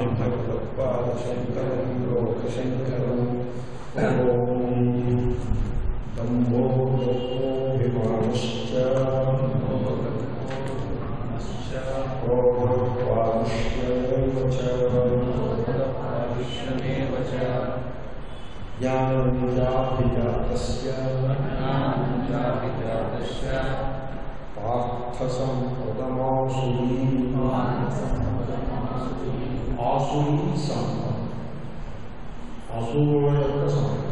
భగవత్పాదశంకరం లోకశంకరం ఓం దంభోభిమానశ్చ పారుష్యమేవ చ జ్ఞానవిజాభిజాతస్య జ్ఞానజాతిజాతస్య పార్థసంపదమాసురీ ఆసురీ సంపద అసురుల యొక్క సంపద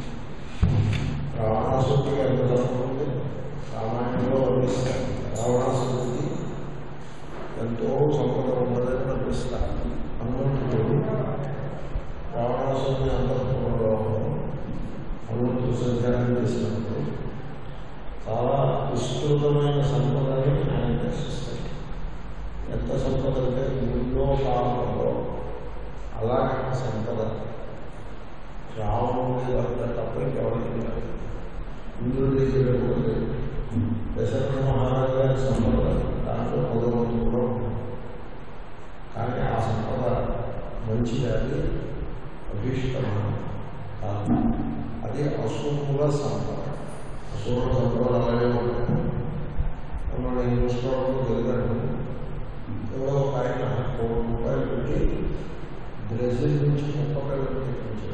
రావణాసుడికి ఎంత ఉంది రామాయణంలో వర్ణిస్తారు రావణాసుడికి ఎంతో సంపద ఉన్నదని వర్ణిస్తారు హనుమంతుడు రావణాసుడిని అంతఃపురంలో హనుమంతుడు సంచారం చేసినప్పుడు చాలా విస్తృతమైన సంపదని ఆయన దర్శిస్తారు ఎంత సంపద అంటే ముందో కాలంలో అలాంటి సంపద రావణుడి వద్ద తప్ప ఇంకెవరికి లేదు ఇంద్రుడి దగ్గర కూడా లేదు దశరథ మహారాజు గారి సంపద దాంట్లో పదవంతు కూడా ఉంది కానీ ఆ సంపద మంచిది అది అభీష్టమైన కాదు అది అసూరుల సంపద అసూరుల సంపద అలాగే ఉంటుంది మన ఈ పుస్తకంలో చదివాను ఎవరో ఒక ఆయన కోటి రూపాయలు పెట్టి బ్రెజిల్ నుంచి కుక్కపిల్లలు తెప్పించారు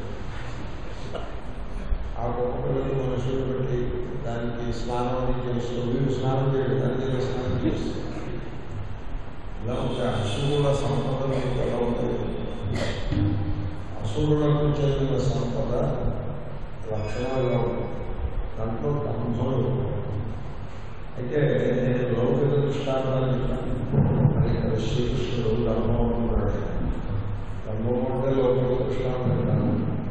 ఆ కుక్కపిల్లలు మనుషులు పెట్టి దానికి స్నానం చేస్తూ వీళ్ళు స్నానం చేయడం దానికి స్నానం చేస్తూ ఇలా ఒక అసూరుల సంపద మీకు ఎలా ఉంటుంది అసూరులకు చెందిన సంపద లక్షణాల్లో దాంట్లో దంభలు అయితే నేను లౌకిక దృష్టాంతాలు చెప్పాను అది ఇక్కడ శ్రీకృష్ణుడు దంభం ఉన్నాడు దంభం అంటే లౌకిక దృష్టాంతం కాదు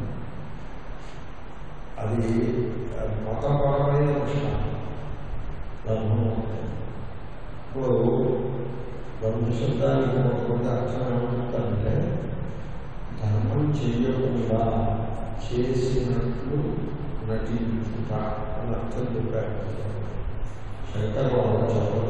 అది అది మతపరమైన దృష్టాంతం దంభం అంటే ఇప్పుడు దంభశబ్దానికి కొంత అర్థం ఏమంటారంటే ధర్మం చేయకుండా చేసినట్లు నటించుట అని అర్థం చెప్పారు శంకర్ బాబు చెప్పడం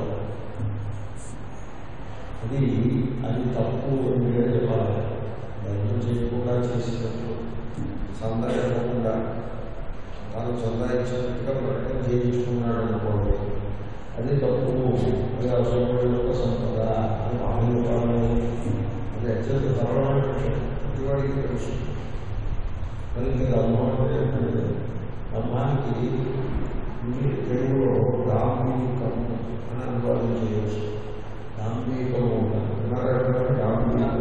అది అది తప్పు అని మీరే చెప్పాలి ధర్మం చేయకుండా చేసినట్లు సందేహకుండా తాను సందాయించినట్టుగా ప్రకటన చేయించుకున్నాడు అనుకోండి అది తప్పు అది అవసరమైన యొక్క సంపద అని మామూలు అది అత్యంత సరళమైన విషయం ప్రతివాడికి తెలుసు మరి మీరు అమ్మం అంటే ఏంటంటే అమ్మానికి తెలుగులో దాంభికము అని అనువాదం చేయవచ్చు దాంభికము ఉంటారు విన్నారా దాంభికము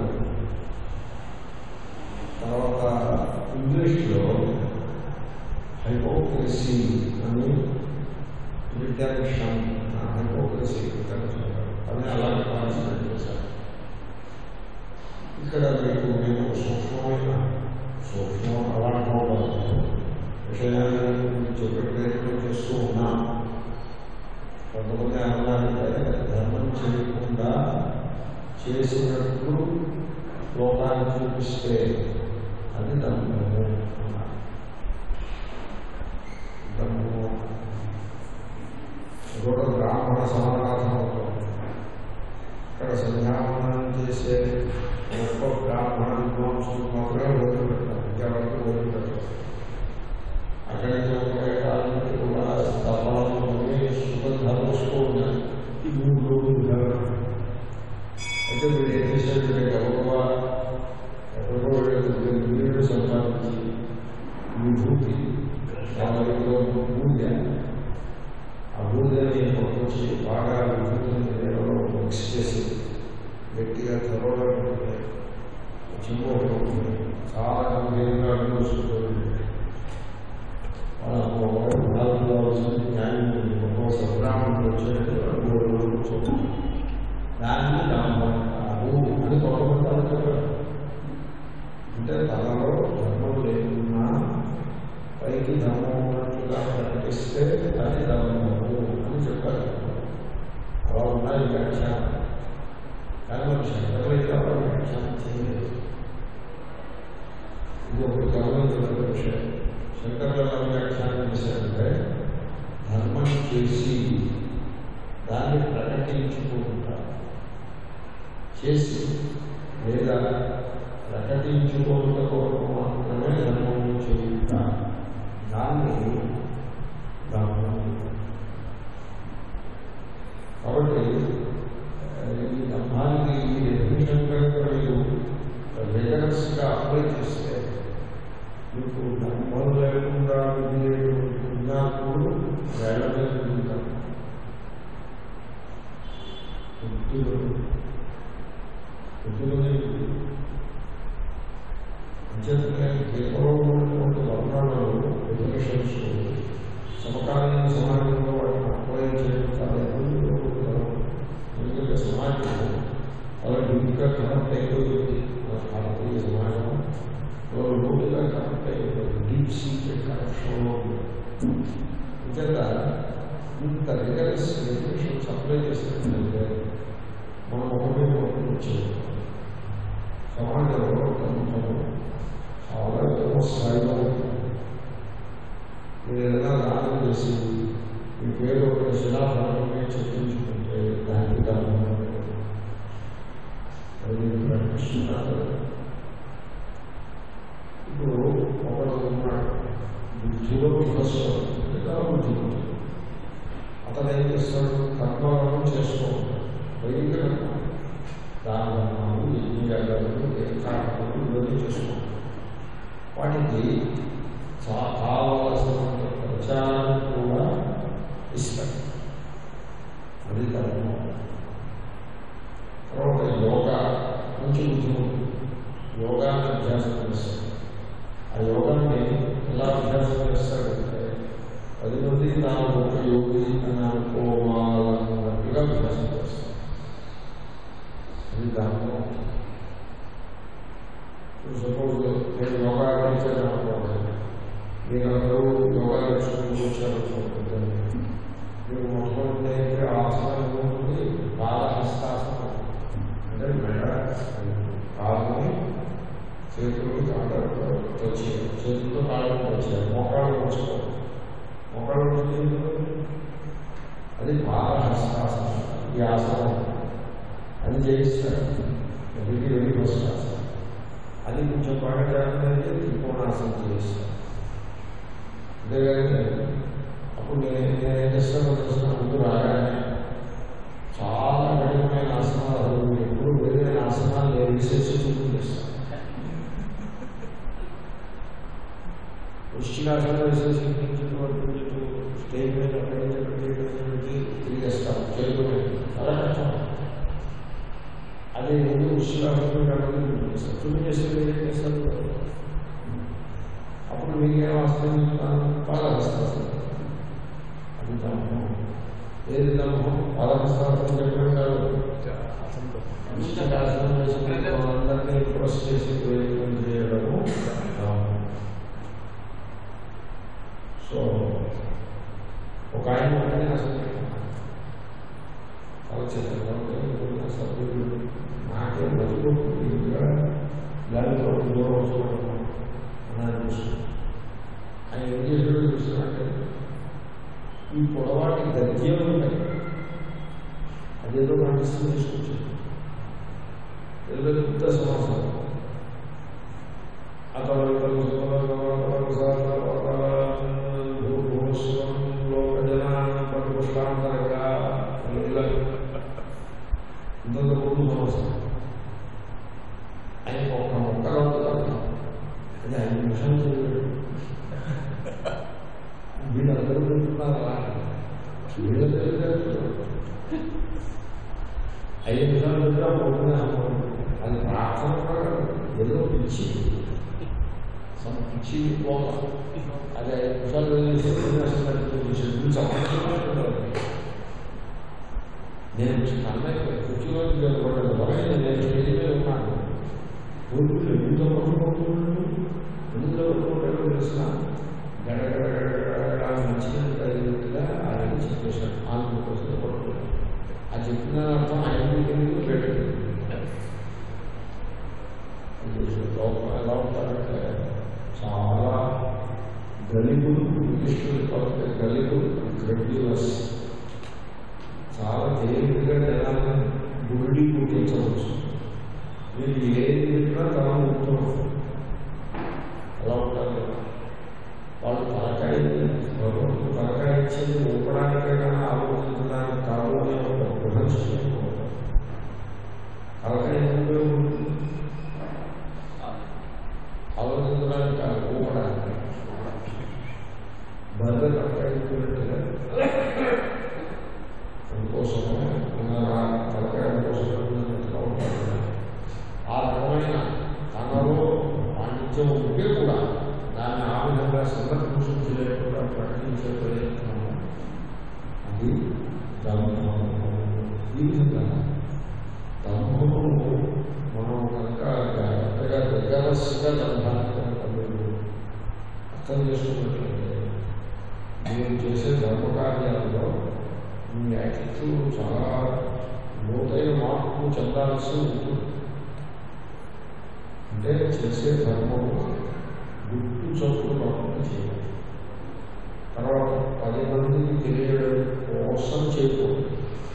తర్వాత ఇంగ్లీష్లో హైపోక్రసీ అని రిటెన్షన్ హైపోక్రసీ రిటెన్షన్ అని అలాగే ట్రాన్స్లేట్ చేశారు ఇక్కడ మీకు నేను సూక్ష్మమైన సూక్ష్మం అలాంటి విషయాన్ని చెప్పే ప్రయత్నం చేస్తూ ఉన్నాం కొంతమంది అన్నారంటే ధర్మం చేయకుండా చేసినట్లు లోకాన్ని చూపిస్తే అది ధర్మము అన్నారు ధర్మము ఇదొక బ్రాహ్మణ సమానార్థం అవుతుంది ఇక్కడ సంధ్యావనం చేసే గొప్ప బ్రాహ్మణ విద్వాంసులు మాత్రమే వదిలిపెట్టారు ఇంకెవరికి వదిలిపెట్టారు అక్కడి నుంచి ఒక కాలంలో కూడా తపాలని సుగంధాలు వస్తూ ఉన్నాయి ఈ మూడు రోజులు అయితే మీరు ఏం చేశారంటే గౌరవ ఎక్కడో వీరుడు సంపాదించి విభూతి వాళ్ళలో పూజ ఆ బూడిదని పట్టుకొచ్చి బాగా విభూతిని నీళ్ళలో మిక్స్ చేసి గట్టిగా త్వరలో చెంబు ఒకటి చాలా గంభీరంగా చూసుకుంటుంది న్యాయం సబ్రాహ్మణుడు వచ్చేటప్పుడు మూడు రోజులు కూర్చోండి దాన్ని దాని అని కొట్టబడతారు చెప్పారు అంటే తనలో ధర్మం లేకున్నా పైకి ధర్మం ఉన్నట్లుగా ప్రకటిస్తే అది ధర్మము అని చెప్పారు అలా ఉన్నాయి వ్యాఖ్యానం కానీ మన శంకర్లు అయితే అలా వ్యాఖ్యానం చేయలేదు ఇది ఒకటి గమనించిన విషయం శంకర్లు ఎలా వ్యాఖ్యానం చేశారంటే ధర్మం చేసి దాన్ని ప్రకటించుకుంటారు చేసి లేదా ప్రకటించుకోవడం కొరకు మాత్రమే ధర్మము చేయుట దాన్ని ధర్మం కాబట్టి ఆ, ఈ ధర్మానికి ఈ డెఫినేషన్ కనుక మీరు రిగరస్గా అప్లై చేస్తే మీకు ధర్మం లేకుండా ఉండేటువంటి పుణ్యాత్ముడు వేల మీద ఉంటారు వృత్తులు వృత్తులని అంచేతనే కేవలం ఉన్నటువంటి వర్ణాలను డెఫినేషన్స్ సమకాలీన సమాజంలో వాటిని అప్లై చేయడం చాలా ఇబ్బందులు ఉంటారు ఎందుకంటే సమాజం చాలా డీప్గా కనెక్ట్ అయిపోయింది మన భారతీయ సమాజం చాలా లోతుగా కనెక్ట్ అయిపోయింది డీప్ సీక్రెట్ కనెక్షన్లో ఉంది అంచేత ఇంత రిగరస్ డెఫినేషన్స్ అప్లై చేసినట్లయితే మనం ఒకటే ఒకటి వచ్చేది సమాజంలో కొంచెం చాలా ఎక్కువ స్థాయిలో ఉంటుంది మీరు ఏదైనా దానం చేసి మీ పేరు ఒక శిలాఫలమే చెప్పించుకుంటే దానికి దానం అది మీరు ప్రకటిస్తున్నారు ఇప్పుడు ఒకడు ఉన్నాడు బుద్ధిలో విభస్వం లేదా బుద్ధిమంతుడు అతను ఏం చేస్తాడు కర్మలను చేస్తూ ఉంటాడు వైదిక కర్మ దానాలు యజ్ఞయాగాలు తీర్థాటనలు ఇవన్నీ చేసుకుంటాడు వాటికి చా- కావలసినంత ప్రచారం కూడా ఇస్తాడు అది ధర్మం తర్వాత యోగా మంచి బుద్ధిమంతుడు యోగాన్ని అభ్యాసం చేస్తాడు ఆ యోగాన్ని ఎలా అభ్యాసం చేస్తాడంటే పది మంది తాను ఒక యోగి అని అనుకోవాలన్నట్టుగా అభ్యాసం చేస్తాడు అది ధర్మం ఇప్పుడు సపోజ్ నేను యోగా టీచర్ అనుకోవాలి మీరు అందరూ యోగా నేర్చుకుని వచ్చారు అనుకుంటారు మీరు మొట్టమొదటి ఆసనం ఉంటుంది పాదహస్తాసనం అంటే మెడ కాళ్ళని చేతులు కాళ్ళతో వచ్చి చేతులతో కాళ్ళతో వచ్చారు మోకాళ్ళు వచ్చారు మోకాళ్ళు వచ్చి అది పాదహస్తాసనం ఈ ఆసనం అది చేయిస్తారు వెలికి వెళ్ళి వస్తారు అది కొంచెం బాగా జాగ్రత్త త్రికోణాసనం చేయిస్తారు అంతేగాని అప్పుడు నేను నేను ఏం చేస్తానో తెలిసిన ముందు రాగానే చాలా కఠినమైన ఆసనాలు అసలు ఎప్పుడు వేరే ఆసనాలు నేను రీసెర్చ్ చూపించేస్తాను వృష్టికాసనం రీసెర్చ్ చూపించడం వరకు స్టేజ్ మీద అక్కడి నుంచి అక్కడికి తిరిగేస్తాను చేరుకునే చాలా కష్టం అదే ముందు వృష్టికాసనం కాబట్టి చూపించేస్తాను చూపించేస్తే ఏం చేస్తారు అప్పుడు మీకేం వస్తుంది పాదహస్తాసనం అది దమ్మం ఏది దమ్మం పాదహస్తాసనం చెప్పడం కాదు వృష్టికాసనం వేసుకునే వాళ్ళందరినీ ఇంప్రెస్ చేసి ప్రయోజనం చేయడము దమ్మం సో ఒక ఆయన ఉంటే అసలు ఆలోచించారు సభ్యులు నాకే బతుకుంటుందిగా దానిలో దూరం చూడటం అని అనిపిస్తుంది ఆయన ఏం చేసాడో చూస్తున్నట్టే ఈ పొడవాటి గద్యం ఉంటాయి అదేదో నడుస్తూ తీసుకొచ్చాడు ఏదో పెద్ద సమాచారం అతను పట్టుకుంటాంతరంగా ఇంత ముందు సమస్య ఆయన ఒక మొక్కలు అది ఐదు నిమిషాలు చదివాడు వీళ్ళందరూ పెట్టుకున్నారా వీళ్ళ ఐదు నిమిషాలు చదివా పొద్దున అది ప్రార్థన కూడా ఏదో పిచ్చి some పిచ్చి పోక అది ఐదు నిమిషాలు చదివేసి నేను అన్నయ్య కుర్చీలో నిలబడ్డాను ఎవరైనా నేను స్టేజ్ మీద ఉన్నాను ఊరికి ఎంత మంది పడుతున్నాడు ఎందుకు పడుకుంటాడో తెలిసిన గడగడ మంచిగా తగినట్టుగా ఆయన చెప్పేశాడు ఆమె కోసం పడుకున్నాడు ఆ చెప్పిన అర్థం ఆయన తెలియదు పెట్టదు లోపల ఎలా ఉంటారంటే చాలా గలిపులు ఇంగ్లీష్లో పలికే గలిపులు క్రెడ్యులస్ చాలా తేలికగా జనాలను గుడి పుట్టించవచ్చు మీరు ఏది చెప్పినా తల అలా ఉంటారు కదా. వాళ్ళు తలకాయ భగవంతుడు తలకాయ ఇచ్చింది ఊపడానికే కానీ ఆలోచించడానికి కాదు అని ఒక గ్రహించుకుంటారు తలకాయ ఎందుకు ఉంటుంది ఆలోచించడానికి కాదు ఊపడానికి బర్రె తలకాయ ఇచ్చినట్టుగా అందుకోసమే మన తలకాయ కోసం ఉన్నట్టుగా ఉంటారు ఆ రకమైన తనలో పాండిత్యం ఉంటే కూడా దాన్ని ఆ విధంగా సందర్భించి లేకుండా ప్రకటించే ప్రయత్నము అది దంభము ఈ విధంగా దంభము మనం కనుక జాగ్రత్తగా దగ్గరస్గా దంభాన్ని కనుక మీరు అర్థం చేసుకున్నట్లయితే మీరు చేసే ధర్మ కార్యాలలో మీ యాటిట్యూడ్ చాలా లోతైన మార్పు చెందాల్సి ఉంటుంది అంటే చేసే ధర్మము గుర్తు చదువు కాకుండా చేయాలి తర్వాత పది మందికి తెలియడం కోసం చేయకూడదు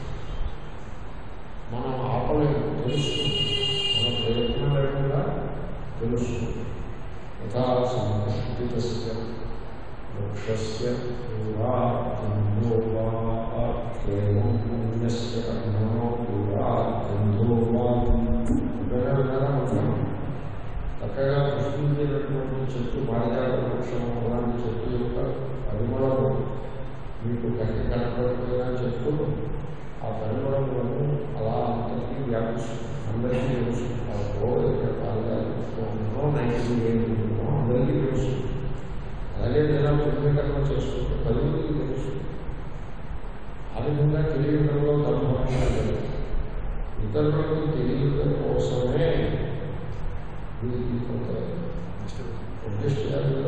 మనం ఆపలేము తెలుస్తుంది మన ప్రయత్నం లేకుండా తెలుస్తుంది యథా సంస్కృతిస్య వృక్షస్య పురాగంధో వా కేవం పుణ్యస్య కర్మణో పురాగంధో వా వినరా వినరా ఉంటాం చక్కగా పుష్పించేటటువంటి చెట్టు పారిజాత వృక్షం అలాంటి చెట్టు యొక్క పరిమళము మీకు కంటి కనపడకపోయినా చెట్టు ఆ పరిమళములను అలా అందరికీ వ్యాపిస్తుంది అందరికీ తెలుస్తుంది ఆ గోడ ఇక్కడ పారిజాత వృక్షంలో నైన్టీ ఏంటి అందరికీ తెలుసు అలాగే నేను పుణ్యకర్మ చేసుకుంటే పది మందికి తెలుసు ఆ విధంగా తెలియడంలో ధర్మంగా లేదు ఇతరులకు తెలియడం కోసమే వీరికి కొంత ఉద్దేశాలు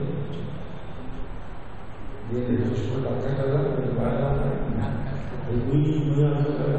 దీన్ని చూసుకుంటే అర్థం కదా మీరు బాగా అర్థం కదా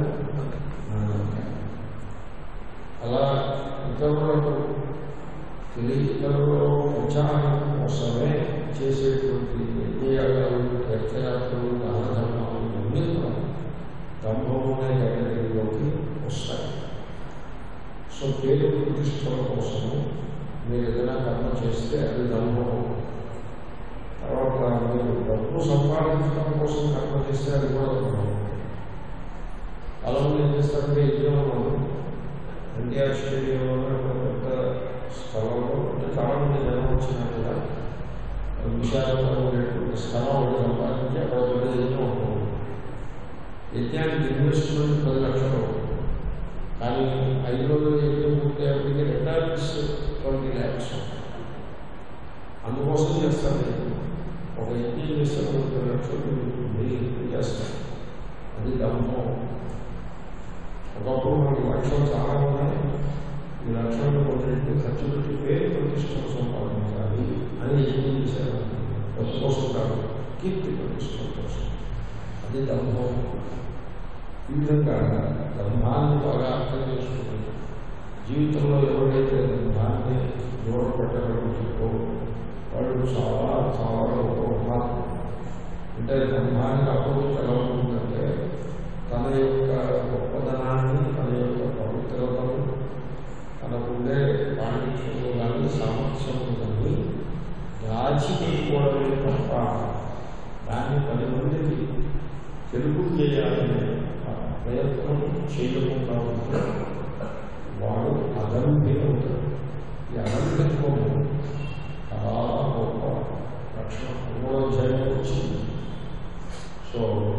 అలా ఇతరులకు తెలియటంలో ఉత్సాహం కోసమే చేసేటువంటి యజ్ఞయాగాలు తీర్థయాత్రలు దాన ధర్మాలు అన్నీ కూడా దంభం అనే కేటగిరీలోకి వస్తాయి సో పేరు ప్రతిష్టల కోసము మీరు ఏదైనా కర్మ చేస్తే అది దంభం తర్వాత మీరు డబ్బు సంపాదించడం కోసం కర్మ చేస్తే అది కూడా దంభం అలా ఏం చేస్తారంటే యజ్ఞంలో ఎన్టీఆర్ స్టేడియంలో పెద్ద స్థలంలో అంటే చాలా మంది జనం వచ్చినా కూడా విశాలంగా ఉండేటువంటి స్థలం ఒకటి సంపాదించి అక్కడ పెద్ద యజ్ఞం ఉంటుంది యజ్ఞానికి ఇన్వెస్ట్మెంట్ పది లక్షలు కానీ ఐదు రోజులు యజ్ఞం పూర్తయ్యేప్పటికీ రిటర్న్స్ ట్వంటీ ల్యాక్స్ అందుకోసం చేస్తారు ఒక యజ్ఞం చేస్తే ముప్పై లక్షలు మీరు చేస్తారు అది దమ్మం ఒకప్పుడు మనకి లక్షలు చాలా ఉన్నాయి ఈ లక్షలను కొన్నింటిని ఖర్చు పెట్టి పేరు ప్రతిష్టం సంపాదించాలి అని యజ్ఞం చేశారు డబ్బు కోసం కాదు కీర్తి ప్రతిష్టం కోసం అది దమ్మం ఈ విధంగా దంభాన్ని బాగా అర్థం చేసుకుని జీవితంలో ఎవరైతే దంభాన్ని దూరం పెట్టగలుగుతుందో వాళ్ళు చాలా చాలా ఉన్నారు అంటే దంభానికి అపోజిట్ ఎలా ఉంటుందంటే తన యొక్క గొప్పదనాన్ని తన యొక్క పవిత్రతను తనకుండే పాండిత్యము కానీ సామర్థ్యము కానీ దాచిపెట్టుకోవడమే తప్ప దాన్ని పది మందికి తెలుగు చేయాలనే ప్రయత్నం చేయకుండా ఉంటే వాడు అదంబి అవుతాడు ఈ అదంబిత్వము చాలా గొప్ప రక్షణ పూర్వాధ్యాయం వచ్చింది సో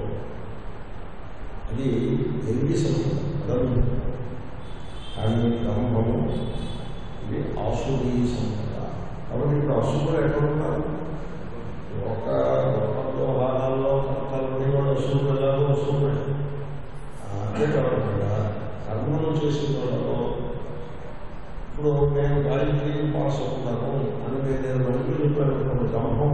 అది ఎరిగి సంపద అదంబి కానీ దంభము ఇది ఆసురీ సంపద కాబట్టి ఇప్పుడు అసురులు ఎక్కడ ఉన్నారు ఒక లోకంలో హారాల్లో కర్తలు వాళ్ళు అసురులు ఎలాగో వస్తున్నాయి అంతే కాకుండా కర్మలు చేసిన వాళ్ళలో ఇప్పుడు నేను గాయత్రి పాస్ అవుతున్నాను అని నేను నేను మనుషులు చెప్పాను దంభం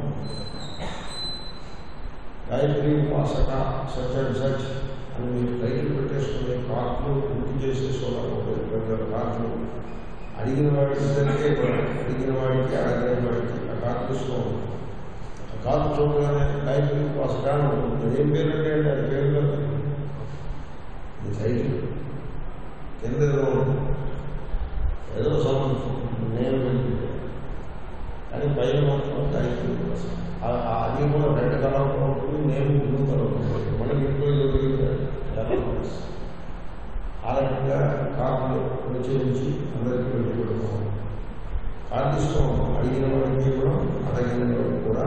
గాయత్రి ఉపాసక సచ్ అండ్ సచ్ అని మీరు టైటిల్ పెట్టేసుకుని కార్డులు పూర్తి చేసేసుకోవాలి కార్డులు అడిగిన వాడికి ఇద్దరికే అడిగిన వాడికి అడగని వాడికి ఆ కార్డు తీసుకోవాలి ఆ కార్డు చూడగానే గాయత్రి ఉపాసక అని ఉంటుంది ఏం పేరు అంటే అది పేరు కదా ఇది టైటిల్ కింద ఏదో ఉంటుంది. ఏదో సంబంధం నేను వెళ్ళిపోయాను పైన మాత్రం ఐదు ఆ- ఆ అది కూడా రెండు కలర్లో ఉంటుంది నేను బ్లూ కలర్ ఉంటుంది మనకి ఇంట్లో దొరికింది ఆ రకంగా కార్లు ప్రచురించి అందరికీ వెళ్ళి పెడతాం కార్డు ఇష్టం అడిగిన వాడికి కూడా అడిగిన వాడికి కూడా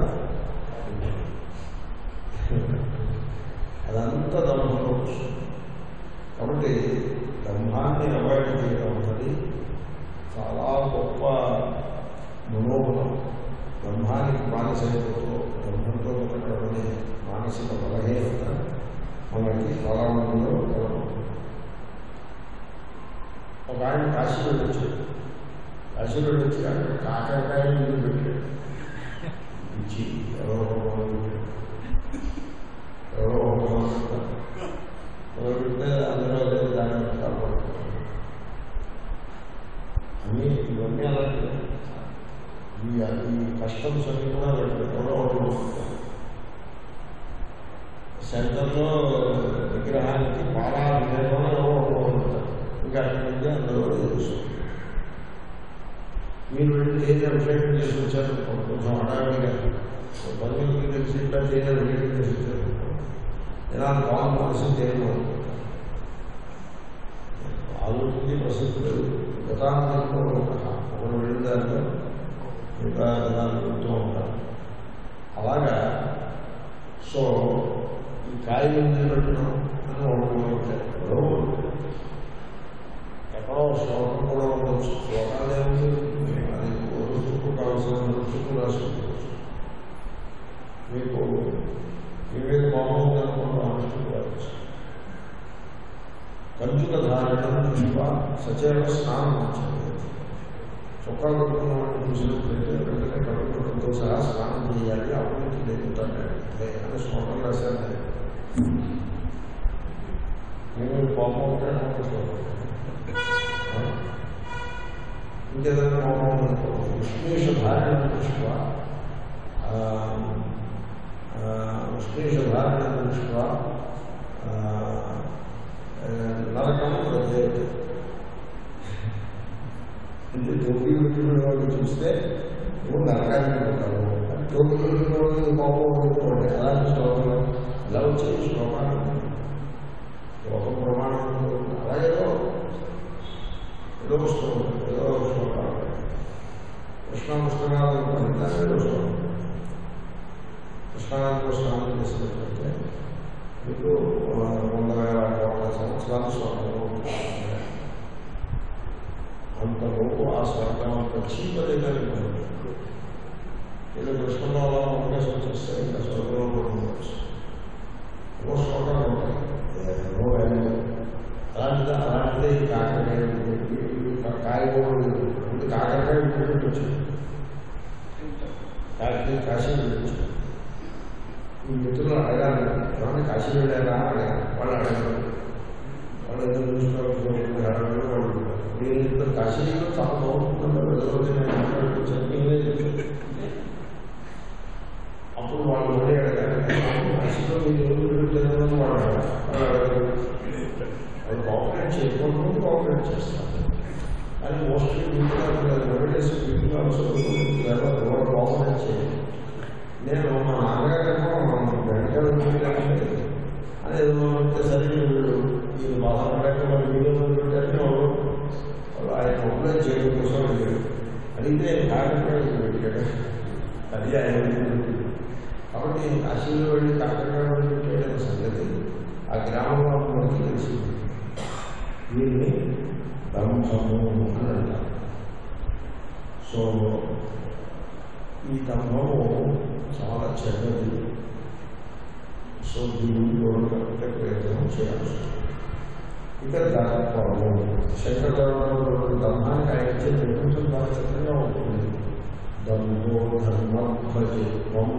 అదంతా దమ్మంలో వస్తుంది కాబట్టి బ్రహ్మాన్ని అవాయిడ్ చేయడం అన్నది చాలా గొప్ప మనోబలం బ్రహ్మానికి మానసికతో బ్రహ్మంతో ఉండటం అనే మానసిక బలహీనత మనకి చాలా మందిలో కలగదు. ఒక ఆయన కాశీ వెళ్ళొచ్చాడు కాశీ వెళ్ళొచ్చి అక్కడ కాకరకాయ ముందు పెట్టాడు ఇచ్చి ఎవరో ఒక వాళ్ళు ఎవరో ఒక వాళ్ళు ఎవరు పెడితే అందులో లేదు దాన్ని కాపాడుకుంటారు అన్నీ ఇవన్నీ అలాంటివి ఈ ఈ కస్టమ్స్ అన్నీ కూడా ఎవరో ఒకరు వస్తుంటారు. సెంటర్లో విగ్రహానికి బాగా విగ్రహంలో ఎవరో ఒకరు ఉంటారు ఇంకా అక్కడి నుంచి అందులో తెలుస్తుంది మీరు వెళ్ళి ఏదో అభిషేకం చేసి వచ్చారు కొంచెం హడావిడిగా బంధువులకి తెలిసి ఇట్లా ఏదో అభిషేకం చేసి వచ్చారు ఎలా బాగుంది మనసు తేలిన ఆలోచించి ప్రసిద్ధులు గతాంతంలో ఒకరు వెళ్ళిన దాంట్లో ఇంకా దాన్ని చెప్తూ ఉంటారు అలాగా సో ఈ కాయలు నిలబెట్టడం అని ఒకటి ఉంటాయి ఎవరో ఎక్కడో శ్లోకం కూడా ఉండొచ్చు శ్లోకాలు ఏమి అది ఒక చుట్టూ కావాల్సిన చుట్టూ రాసుకోవచ్చు మీకు మీ మీద బాగుంది అనుకున్న అనుష్ఠులు కావచ్చు కంచుక ధారణ శివ సచైవ స్నానం వచ్చేది చొక్కా కొట్టుకున్న వాడిని చూసినట్లయితే వెంటనే కట్టుకోవడంతో సహా స్నానం చేయాలి అవినీతి లేకుంటాను అని శ్లోకం రాశాను నేను కోపం ఉంటే నాకు శ్లోకం ఇంకేదైనా కోపం అనుకో విష్ణుష ధారణ దృష్ట్యా విష్ణుష ధారణ దృష్ట్యా నరకం ప్రజేది అంటే టోపీ పెట్టిన వాళ్ళు చూస్తే నువ్వు నరకానికి పోతావు టోపీ పెట్టిన వాళ్ళు కోపం అనుకోండి అలాంటి శ్లోకంలో ఎలా వచ్చాయి శ్లోకాలు ఒక ప్రమాణం అలాగేదో ఏదో శ్లోకం ఏదో శ్లోకాలు కృష్ణ పుస్తకాలు పడితే ఏదో శ్లోకం కృష్ణానికి స్నానం చేసినట్లయితే మీకు వంద వేల కోట్ల సంవత్సరాల స్వర్గంలో అంతలోపు ఆ స్వర్గం అంత చీపదిగా ఇది కృష్ణంలో అలా అవకాశం వచ్చేస్తే ఇంకా స్వర్గంలో కూడా ఉండవచ్చు ఏవో శ్లోకాలు ఉంటాయి ఏవో వాల్యూ అలాంటిది అలాంటిదే ఈ కాకరకాయ కాయగూరలు ముందు కాకరకాయ పెట్టి వచ్చింది కాకరకాయ కాశీ వెళ్ళొచ్చు ఈ మిత్రులు అడగాలి ఏమన్నా కాశీ వెళ్ళారా అడగాలి వాళ్ళు అడగారు వాళ్ళు ఏదో చూసుకోవాలి అడగారు వాళ్ళు నేను ఇప్పుడు కాశీలో చాలా బాగుంటుందంటే వెళ్ళకపోతే నేను మాట్లాడుకొచ్చాను నేనే చెప్పాను. అప్పుడు వాళ్ళు మళ్ళీ అడగాలి కాశీలో మీరు ఎవరు పెట్టారని వాళ్ళు అడగాలి వాళ్ళు అడగారు వాళ్ళు కోఆపరేట్ చేయకుండా కోఆపరేట్ చేస్తారు కానీ మోస్ట్లీ నోటీస్ పీపుల్ ఆల్సో ఎవరు కోఆపరేట్ చేయాలి నేను మా నాన్నగారేమో వెంటనే అని ఏదో అంటే సరే వీళ్ళు ఈ బాధపడక మరి వీడియో పెట్టారని వాళ్ళు వాళ్ళు ఆయన ఒప్పులో చేయడం కోసం వెళ్ళాడు అడిగితే కాకరకాయ పెట్టాడు అది ఆయన పెట్టాడు. కాబట్టి కాశీలో వెళ్ళి కాకరకాయ పెట్టాడనే సంగతి ఆ గ్రామంలో మనకి తెలిసింది దీన్ని దంభము అని అంటారు సో ఈ దంభము చాలా చెడ్డది సో దీన్ని దూరంగా ప్రయత్నం చేయాల్సి ఉంటుంది. ఇక దర్పము శంకరదేవుడు దంభానికి ఆయన ఇచ్చే నిర్మించడం చాలా చక్కగా ఉంటుంది దంభో ధర్మధ్వజత్వం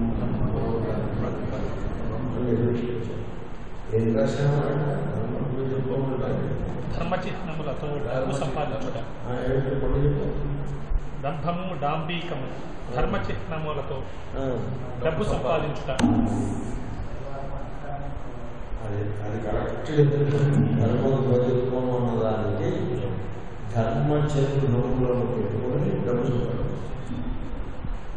అని నిర్మించారు. ఏం రాశాను ధర్మధ్వజత్వం అంటే ధర్మచిహ్నములతో డబ్బు సంపాదించుట ఆ ఏమిటి పడి దంభము డాంబీకము ధర్మచిహ్నములతో డబ్బు సంపాదించుట అది అది కరెక్ట్ ధర్మధ్వజత్వం అన్నదానికి ధర్మ చిహ్నములను పెట్టుకొని డబ్బు సంపాదించారు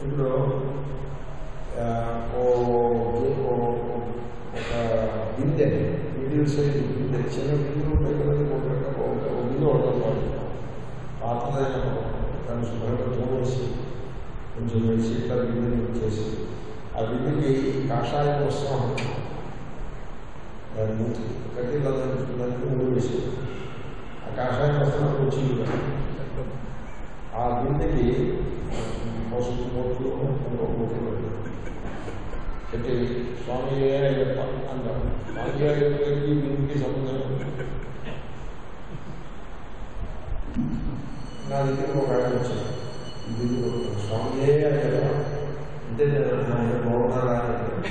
ఇప్పుడు ఆ, ఓ ఓ- ఒక బిందె మిడిల్ సైజ్ బిందె చిన్న బిందెలు ఉంటాయి కదా ఒక ఒక- ఒక బిందె ఉంటుంది పాతదైన దాన్ని శుభ్రంగా తోసి కొంచెం వేసి ఇట్లా బిందెని చేసి ఆ బిందెకి కాషాయ వస్త్రం ఉంటుంది. దాని మూతి కట్టి ఇలా దానికి దానికి మూడు వేసి ఆ కాషాయ వస్త్రం వచ్చింది ఆ బిందెకి పసుపు మొట్లు ఇంకో మొట్లు పెట్టారు. పెట్టి స్వామి అయ్యప్ప అంటారు స్వామి అయ్యప్పకి బిందుకి సంబంధం ఉంది. నా దగ్గర ఒక ఆయన వచ్చాడు ఈ బిందు కొట్టుకుని, స్వామి అయ్యప్ప అంటే నేను ఆయన బాగున్నారా అని అడిగాను.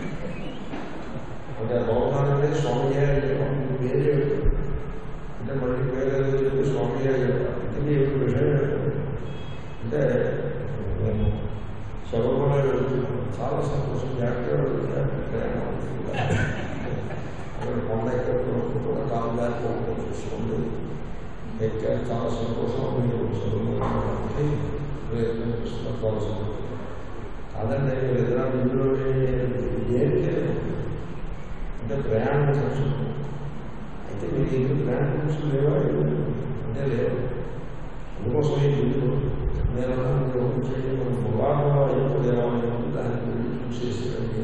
అంటే బాగున్నారంటే స్వామి అయ్యప్ప మీకు పేరు ఏమిటి? అంటే మళ్ళీ పేరు ఏదో చెప్పి స్వామి అయ్యప్ప ఇది ఏమిటి విషయం ఏంటి? అంటే నేను శబరిమల వెళ్తున్నాను చాలా సంతోషం జాగ్రత్తగా వెళ్తున్నాను ప్రయాణం అవుతుంది. అక్కడ కొండ ఎక్కడ కూడా కాలు దారిపోకుండా చూసుకోండి ఎక్కడ చాలా సంతోషం మీరు శబరిమల వెళ్ళడానికి ప్రయత్నం చేస్తున్నారు చాలా సంతోషం కాదండి మీరు ఏదైనా ఇందులో ఏంటి అంటే ప్రయాణం ఖర్చు అయితే మీరు ఎందుకు ప్రయాణం ఖర్చు లేవా అంటే లేవు అందుకోసం ఈ బిల్లు నేను అన్నాను, ఒక చేయండి మనం పురాణంలో అయ్యప్ప దేవాలయం ఉంది, దాని గురించి చూసేసి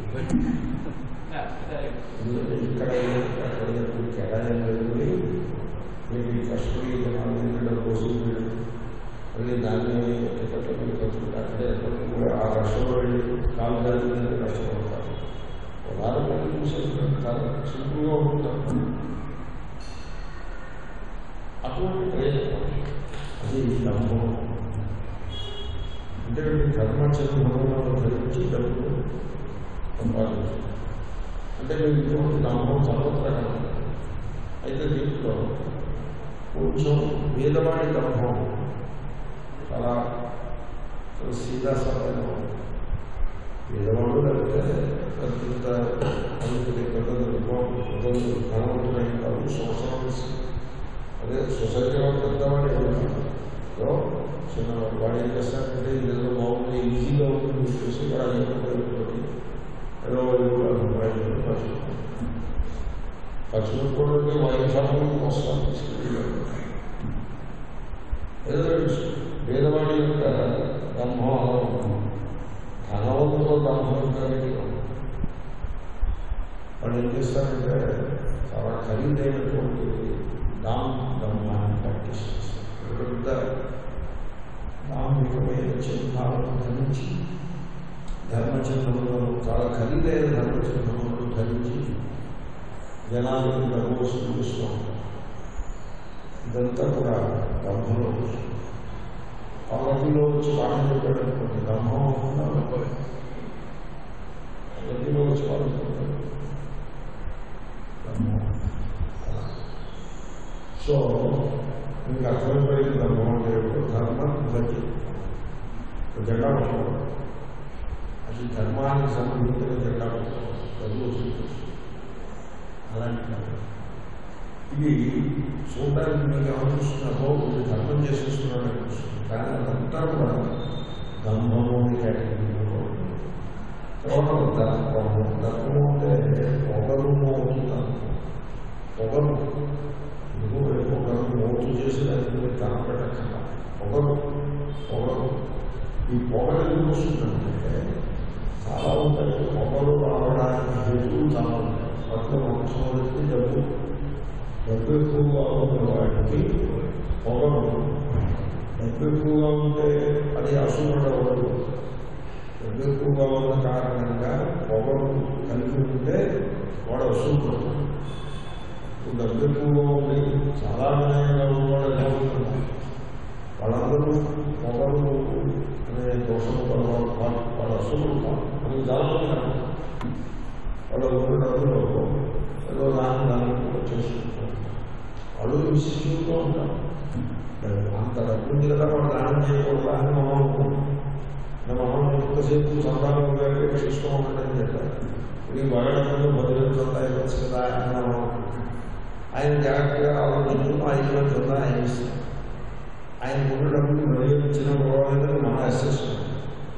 ఎందుకంటే ఇక్కడ అక్కడ కేటాయం లేదు మీకు ఈ కష్టం ఈ నాలుగు కోసం మళ్ళీ దాన్ని ఎక్కడ మీరు కట్టుకుంటే అక్కడే ఎక్కడికి కూడా ఆ కష్టంలో వెళ్ళి కాలు జరిగిందని కష్టపడతారు వారం మంది చూసేది చాలా సింపుల్గా ఉంటుంది అటువంటి ప్రయత్నం అది నమ్మకం అంటే వీళ్ళు ధర్మాచరణ భగవాను ధరించి డబ్బులు సంపాదించారు అంటే మీకు ఇటువంటి నమ్మకం సర్వత్రా కనపడదు. అయితే దీంట్లో కొంచెం వేదవాణి ధర్మం చాలా సీదా సరళంగా ఉంది. వేదవాడు లేకపోతే పెద్ద అందుకే పెద్ద పెద్దలు ధనవంతులైన కాదు సోషల్స్ అదే సొసైటీలో పెద్దవాడు ఏదో చిన్న వాడు ఏం చేస్తారంటే ఏదో బాగుంది ఈజీగా ఉంటుంది చూసి వాడు అయ్యప్ప పెరుగుతుంది ఏదో ఇరవై రూపాయలు ఖర్చు ఖర్చు పెట్టుకోవడానికి వైద్య షాపులకు వస్తాను ఏదో పేదవాడి యొక్క బ్రహ్మం అలా ఉంటుంది ధనవంతుల బ్రహ్మం కలిగి వాళ్ళు ఏం చేస్తారంటే చాలా ఖరీదైనటువంటి దాం బ్రహ్మాన్ని ప్రాక్టీస్ చేస్తారు పెద్ద దాంభికమైన చిహ్నాలను ధరించి ధర్మచిహ్నములను చాలా ఖరీదైన ధర్మచిహ్నములను ధరించి జనాలకు డబ్బు చూస్తూ ఉంటారు ఇదంతా కూడా బ్రహ్మలో పల్లకిలో వచ్చి పాఠం చెప్పాడు అనుకోండి బ్రహ్మం అనుకున్నారు పల్లకిలో వచ్చి పాఠం చెప్పాడు బ్రహ్మం సో మీకు అర్థమైపోయింది బ్రహ్మం అంటే ఏమిటో ధర్మ ధ్వజి జెండా పట్టుకోవడం అది ధర్మానికి సంబంధించిన జెండా పట్టుకోవడం చదువు వస్తుంది అలాంటి కాదు. ఇది చూడడానికి మీకు ఏమనిపిస్తున్నారో ఇది ధర్మం చేసేస్తున్నాడు అనిపిస్తుంది కానీ అదంతా కూడా దంభము కేటగిరీలో ఉంది. తర్వాత దర్పము దర్పము అంటే పొగరు మోగుతాను పొగరు ఇదిగో పొగరు మోటు చేసి దానికి మీరు కనపెట్టకుండా పొగరు పొగరు ఈ పొగరు ఎందుకు వస్తుందంటే చాలా ఉంటాయి పొగలు రావడానికి హేతువులు చాలా ఉంటాయి వాటిలో మొట్టమొదటి డబ్బు డబ్బు ఎక్కువగా ఉన్న వాటికి పొగలు డబ్బు ఎక్కువగా ఉంటే అది అసూడవదు డబ్బు ఎక్కువగా ఉన్న కారణంగా పొగలు కలిగి ఉంటే వాడు అసూపడతాడు ఇప్పుడు డబ్బు ఎక్కువగా ఉండి చాలా వినయంగా ఉన్నవాడు ఎలా ఉంటున్నాడు వాళ్ళందరూ పొగలు అనే దోషం వల్ల వాళ్ళు వాళ్ళు అసూపడతారు మనకి చాలా మంది కనపడతారు. వాళ్ళు ఉన్న డబ్బులో ఏదో దాని దాన్ని కూడా చేసుకుంటారు వాళ్ళు విశిష్యంతో ఉంటారు అంత డబ్బు ఉంది కదా వాళ్ళు దానం చేయకూడదు అని మనం అనుకుంటాం మనం ఎంతసేపు సంతానం గారికి ఇష్టం ఉండదని చెప్పారు ఈ బయటలో బదులు సంతాయించవచ్చు కదా అని మనం అనుకుంటాం ఆయన జాగ్రత్తగా ఆలోచించు ఐదు వేల చొందా ఆయన ఇస్తాం ఆయన ఉన్న డబ్బుని మళ్ళీ ఇచ్చిన పర్వాలేదని మన అసెస్మెంట్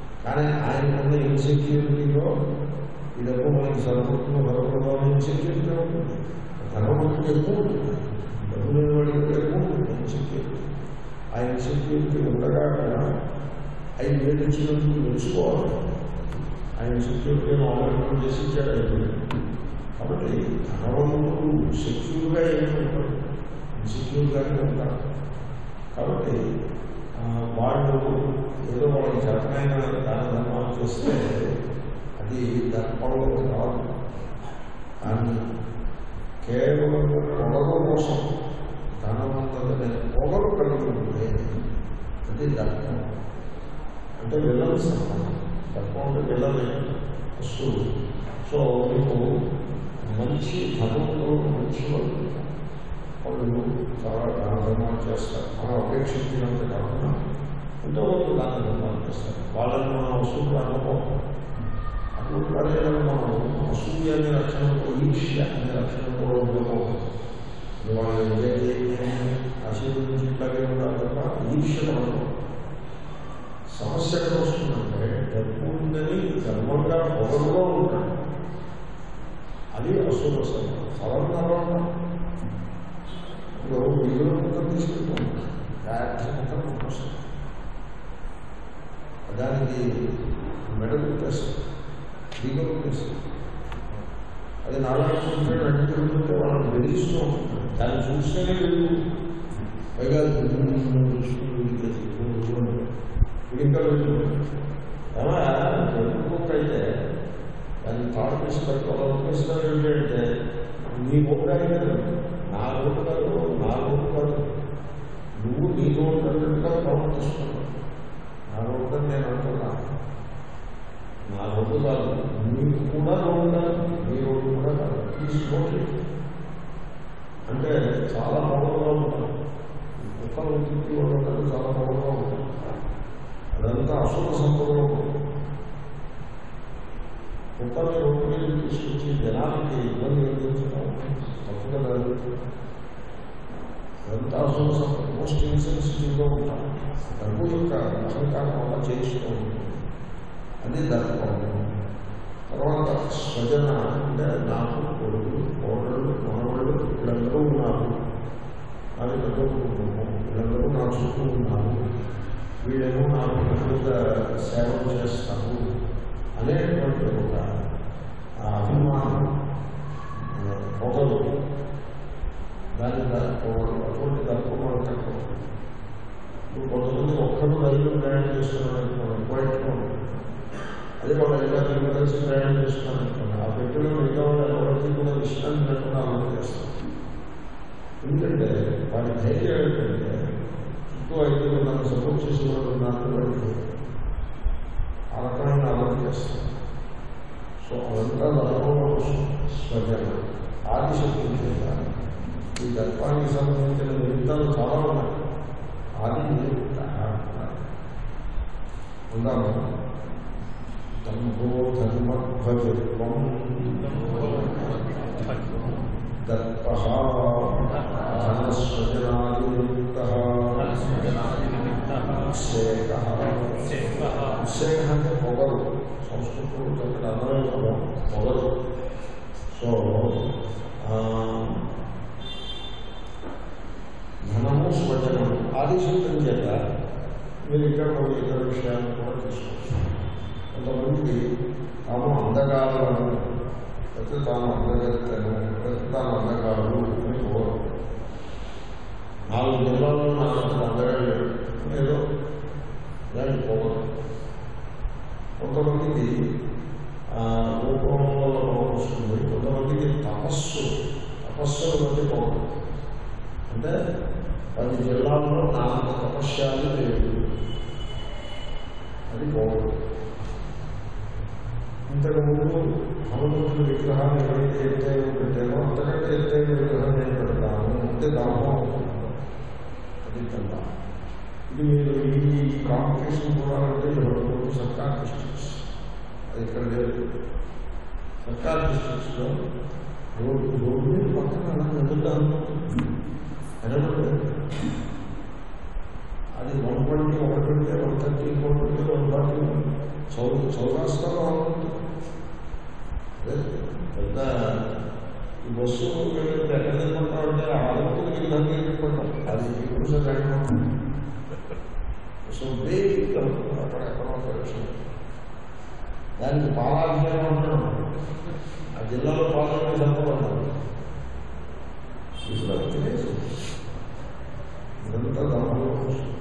ఈ డబ్బు మనకి సరిపడుతుందో సరిపడదో అని సెక్యూరిటీ ఉంటుంది ధనవంతుడికి ఎక్కువ ఉంటుంది డబ్బు లేని వాడికి ఎక్కువ ఉంటుంది ఇన్సెక్యూరిటీ ఆ ఇన్సెక్యూరిటీ ఉండగా కూడా ఐదు వేలు ఇచ్చినందుకు తెలుసుకోవాలి ఆ ఇన్సెక్యూరిటీ ఆపరేషన్ చేసి ఇచ్చాడు ఐదు వేలు కాబట్టి ధనవంతుడు సెక్యూర్గా ఏమిటంటారు ఇన్సెక్యూర్గానే ఉంటారు కాబట్టి ఆ, వాళ్ళు ఏదో వాళ్ళకి జతమైన దాన ధర్మాలు చేస్తే అది దర్పంలో రాదు కానీ కేవలం పొగల కోసం ధనవంతులనే పొగలు కలిగి ఉంటుంది అది దర్పం అంటే విలన్స్ అన్నమాట దర్పం అంటే విలనే వస్తువు సో మీకు మంచి ధనంలో మంచి వాళ్ళు వాళ్ళు చాలా దాన ధర్మాలు చేస్తారు మనం అపేక్షించినంత కాకుండా ఎంతో కొంత దాన ధర్మాలు చేస్తారు వాళ్ళని మనం వస్తువులు అనుకోము అటువంటి వాళ్ళని మనం అసూయ అనే లక్షణంతో ఈర్ష్య అనే లక్షణంతో ఉండకూడదు వాళ్ళని విజయ ఆశీర్వదించిట్లాగే ఉండాలి తప్ప ఈర్ష్య పడకూడదు సమస్య ఎక్కడ వస్తుందంటే డబ్బు ఉందని ధర్మంగా పొగరుగా ఉంటాడు అది అసూయ వస్తుంది సవర్ణంగా ఇప్పుడు వీధిలో ముఖం తీసుకుంటూ ఉంటాడు ముఖం వస్తుంది దానికి మెడల్ పెట్టేస్తుంది దిగులు పెట్టేస్తుంది అది నాలుగు అడ్డు తిరుగుతుంటే వాళ్ళని బెదిరిస్తూ ఉంటుంది దాన్ని చూస్తేనే వెలుగు పైగా ఇది ఇంకా వెలుగు కుక్క అయితే దాన్ని తాడు తీసుకొని ఒక తీసుకొని ఏంటంటే నీ కుక్క అయితే నా కుక్క కాదు నా కుక్క కాదు నువ్వు నీ రోడ్డుగా ప్రవర్తిస్తున్నావు నా రోడ్డు నేను అంటున్నా నా రోడ్డు కాదు నీకు కూడా రోడ్డు కాదు నీ రోడ్డు కూడా కాదు తీసుకోండి అంటే చాలా పవర్గా ఉంటాం కుక్కలు తిప్పి వాళ్ళు చాలా పవర్గా ఉంటాం అదంతా అశుభ సంపదలో ఉంటుంది కుక్కల్ని రోడ్డు మీద తీసుకొచ్చి జనానికి ఇబ్బంది కలిగించడం తప్పు కదా అదంతా అశుభ సంపద మోస్ట్ ఇన్సెన్సిటివ్గా ఉంటాం డబ్బు యొక్క అహంకారం వల్ల చేస్తూ ఉంటుంది అది దర్పం తర్వాత స్వజన అంటే నాకు కొడుకు కోడళ్ళు మనవాళ్ళు వీళ్ళందరూ ఉన్నారు అది పెద్ద కుటుంబం వీళ్ళందరూ నా చుట్టూ ఉన్నారు వీళ్ళేమో నాకు ఎక్కువగా సేవలు చేస్తారు అనేటువంటి ఒక ఆ అభిమానం ఆ, పొగలు దాని పొగలు అటువంటి దర్పం తక్కువ ఇప్పుడు కొంతమంది ఒక్కరు రైలు ప్రయాణం చేస్తున్నారు వైట్గా అదే వాళ్ళు ఎలా తిరిగి కలిసి ప్రయాణం చేస్తున్నారు అనుకోండి ఆ పెట్టిలో మిగతా వాళ్ళు ఎవరికి కూడా విశ్రాంతి లేకుండా అమలు చేస్తారు ఎందుకంటే వారి ధైర్యం ఏంటంటే చుట్టూ అయితే నన్ను సపోర్ట్ చేసే వాళ్ళు ఉన్నారు వాడికి ఆ రకమైన అమలు చేస్తారు సో అదంతా ధర్మంలో స్వజన ఆదిశక్తి చేత ఈ దర్పానికి సంబంధించిన నిమిత్తాలు చాలా ఉన్నాయి ఆది నిమిత్త ఉందాము తంభో ధర్మధ్వజత్వం దర్ప ధనస్వజనాదినిమిత్త అభిషేక అభిషేక అంటే పొగరు సంస్కృతంలో చక్కటి అందమైన పదం పొగరు సో ఆ, ధనము స్వజనము ఆదిశక్తం చేత మీరు ఇక్కడ కొన్ని ఇతర విషయాలను కూడా తీసుకోవచ్చు కొంతమందికి తాము అందగాలను లేకపోతే తాను అందగత్తెను లేకపోతే తాను అందగాడు అని కోరు నాలుగు జిల్లాల్లో నాకు అందగాడు ఏదో ఇలాంటి పోవడం కొంతమందికి ఆ, రూపం వల్ల రోగం వస్తుంది కొంతమందికి తపస్సు తపస్సును బట్టి పోవడం అంటే పది జిల్లాల్లో నా అంత తపస్యాలు లేదు అది పోవడం ఇంతకు ముందు హనుమంతుడి విగ్రహాన్ని ఎవరైతే ఎత్తైన పెట్టారో అంతకంటే ఎత్తైన విగ్రహం నేను పెడతాను అంటే దాహం అది కదా ఇది మీరు ఈ కాంపిటీషన్ కూడా అంటే ఎవరు సర్కార్ డిస్ట్రిక్ట్స్ అది ఇక్కడ లేదు సర్కార్ డిస్ట్రిక్ట్స్లో రోడ్డు రోడ్డు మీద పక్కన అలా ఎదుగుతాను ఎనబడలేదు అది వన్ ట్వంటీ ఒకటి twenty one thirty four twenty one forty చౌ చౌరాస్తాలో ఉంటుంది అదే పెద్ద ఈ బస్సు వెళ్ళి ఎక్కడ తినుకుంటాం అంటే ఆలోచన కింద తినుకుంటాం అది ఇప్పుడు సరిగ్గా సో బేసిక్ అక్కడ ఎక్కడ ఉంటారు దానికి పాలాభిషేకం అంటారు ఆ జిల్లాలో పాలన చెప్పబడ్డారు ఇప్పుడు అది తినేసి ఇదంతా దానిలో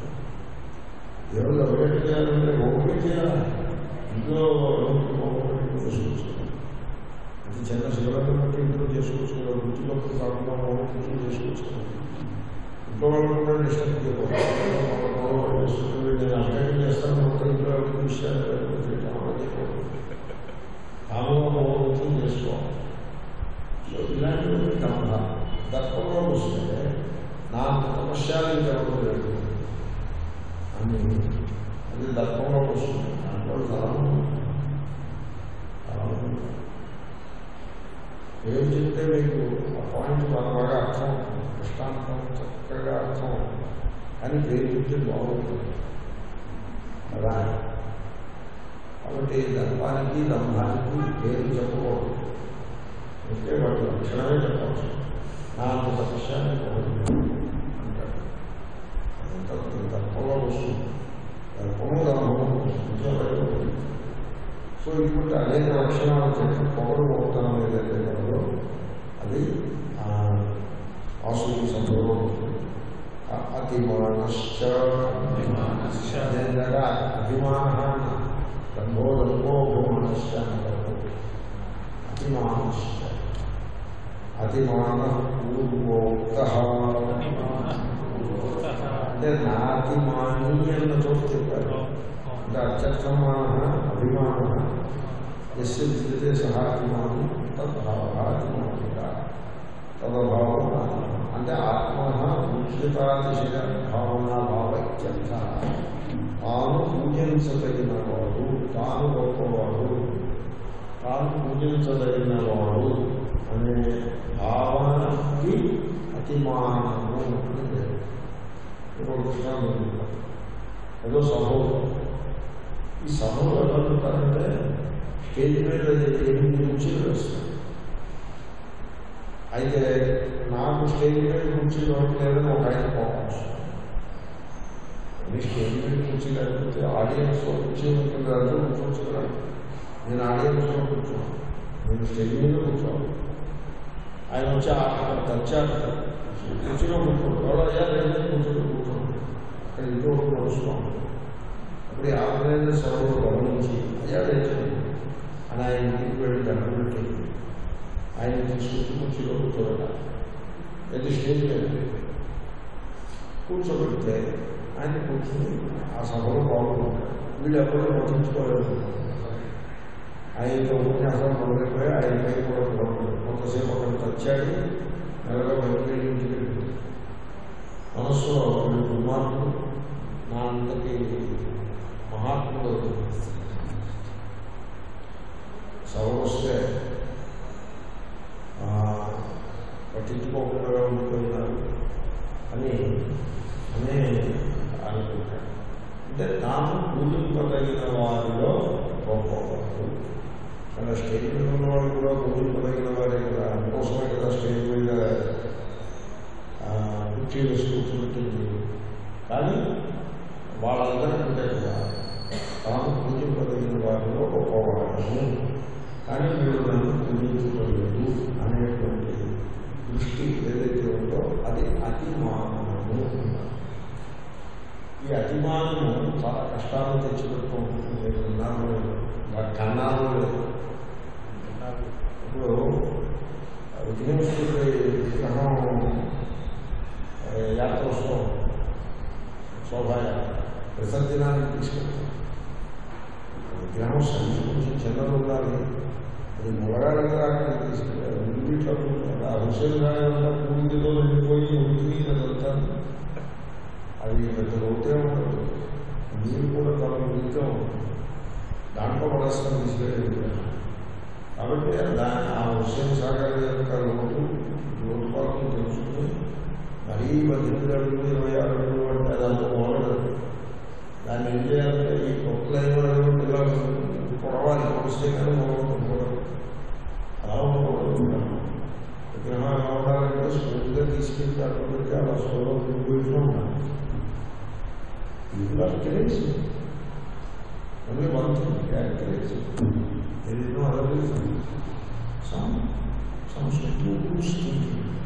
ఎవరు అప్డేట్ చేయాలంటే ఓపెన్ చేయాలి ఇంట్లో చేసుకోవచ్చు అది చిన్న శివరాత్రి బట్టి ఇంట్లో చేసుకోవచ్చు కదా వృత్తిలో కాకుండా ఇంట్లో చేసుకోవచ్చు ఇంట్లో వాళ్ళు కూడా డిస్టర్బ్ చేయకూడదు నేను అప్డేట్ చేస్తాను ఒక ఇంట్లో విషయాలు ఆమోదం చేసుకోవాలి సో ఇలాంటివి దంభ దర్పంలో వస్తే నా తపశ్యాలు జరగలేదు అని అది దర్పంలో వస్తుంది దాంట్లో తరం ఏం చెప్తే మీకు ఆ పాయింట్ బాగా అర్థం దృష్టాంతం చక్కగా అర్థం అని పేరు చెప్తే బాగుంటుంది కదా కాబట్టి దర్పానికి దంభానికి పేరు చెప్పకూడదు అంటే వాటి లక్షణమే చెప్పవచ్చు నా అంత తపస్యాన్ని అంటాడు అదంతా దర్పంలో వస్తుంది దర్పము దంభము సో ఇప్పుడు అనేక లక్షణాలు చెప్పి పొగలు పోతాం ఏదైతే కలదో అది ఆసు సంభవం అతిమానశ్చ అదేంటంటే అభిమాన దంభో దంభోభిమానశ్చ అంటారు అతిమానశ్చ అతిమాన పూర్వోక్త అంటే నాతిమాని అన్న చోటు చెప్పారు అంటే అత్యర్థమాన అభిమాన ఎస్య విద్యతే సహా అభిమానం తద్భావాతిమానిక తదభావం అంటే ఆత్మ పూజ్యతాతిశయ భావన భావత్యర్థ తాను పూజించదగిన వాడు తాను గొప్పవాడు తాను పూజించదగిన వాడు అనే భావనకి అతిమానము అని ఒక దృష్టాంతం చెప్తారు. ఏదో సభలో ఈ సభలో ఎలా ఉంటారంటే స్టేజ్ మీద ఎనిమిది కుర్చీలు వేస్తారు అయితే నాకు స్టేజ్ మీద కుర్చీలు లేదని ఒక ఆయన కోపం వస్తుంది. మీ స్టేజ్ మీద కుర్చీ లేకపోతే ఆడియన్స్లో కుర్చీ ఉంటుంది అందరూ కూర్చోవచ్చు నేను ఆడియన్స్లో కూర్చోను నేను స్టేజ్ మీద కూర్చోను ఆయన వచ్చి తెచ్చాక కుర్చీలో కూర్చోడు ఎవరో అయ్యా లేదు కూర్చోడు కూర్చోడు అక్కడ ఇంట్లో నడుస్తాం అప్పుడు ఆంధ్రప్రదేశ్ సభలో గమనించి అయ్యా లేదు అని ఆయన ఇంటికి వెళ్ళి దండం పెట్టి ఆయన తీసుకొచ్చి కుర్చీలో కూర్చోబెట్ట అది స్టేజ్ మీద కూర్చోబెడితే ఆయన కూర్చుని ఆ సభలో బాగుంటాడు వీళ్ళు ఎప్పుడూ పట్టించుకోలేదు ఆయనతో ఉపన్యాసం మొదలైపోయి ఆయన పై కూడా పిలవలేదు కొంతసేపు అక్కడ వచ్చాడు నెలలో బయటకు ఇంటికి వెళ్ళింది మనస్సులో వీడు దుర్మార్గుడు నా అంతటి మహాత్ముడు సభ వస్తే ఆ, పట్టించుకోకుండా ఉండిపోయినారు అని అనే అనుకుంటాడు అంటే తాను పూజింపదగిన వారిలో గొప్పవాడు అలా స్టేజ్ మీద ఉన్నవాడు కూడా పూజింపదగిన వారే కదా అందుకోసమే కదా స్టేజ్ మీద ఆ, కుర్చీ వేసి కూర్చోబెట్టింది కానీ వాళ్ళందరికంటే కూడా తాను పూజింపదగిన వారిలో గొప్పవాడను కానీ వీడు నన్ను పూజించలేదు అనేటువంటి దృష్టి ఏదైతే ఉందో అది అతిమానము ఈ అతిమానము చాలా కష్టాలను తెచ్చిపెడుతూ ఉంటుంది నేను విన్నాను కన్నాను లేదు ఇప్పుడు విఘ్నేశ్వరుడి విగ్రహం ఆ, యాత్ర వస్తాం శోభాయాత్ర విసర్జనానికి తీసుకెళ్తాం విగ్రహం సంచి కొంచెం చిన్నది ఉండాలి అది మొలగాడంగా అక్కడ తీసుకెళ్ళారు ఇంట్లో ఆ హుసేన్ గారు పూజలో వెళ్ళిపోయి ఉనికి అదంతా అది పెద్ద లోతే ఉండదు నీరు కూడా చాలా ఉనికిగా ఉంటుంది దాంట్లో పడేస్తాను తీసుకెళ్ళి విగ్రహం కాబట్టి దాని ఆ హుస్సేన్ సాగర్ యొక్క లోటు లోటుపాలను తెలుసుకుని మరీ పద్దెనిమిది అడుగులు ఇరవై ఆరు అడుగులు అంటే అదంతా మోడదు దాన్ని ఏం చేయాలంటే ఈ కొత్తలు అయిన ఇలా పొడవాలి పొడిస్తే కానీ మోడదు తీసుకెళ్ళి అక్కడ పెట్టి అలా సోలో తిరిగిపోయినా ఉన్నాను You are crazy. Only one thing, you are crazy. There is no other reason. Some, some stupid thinking.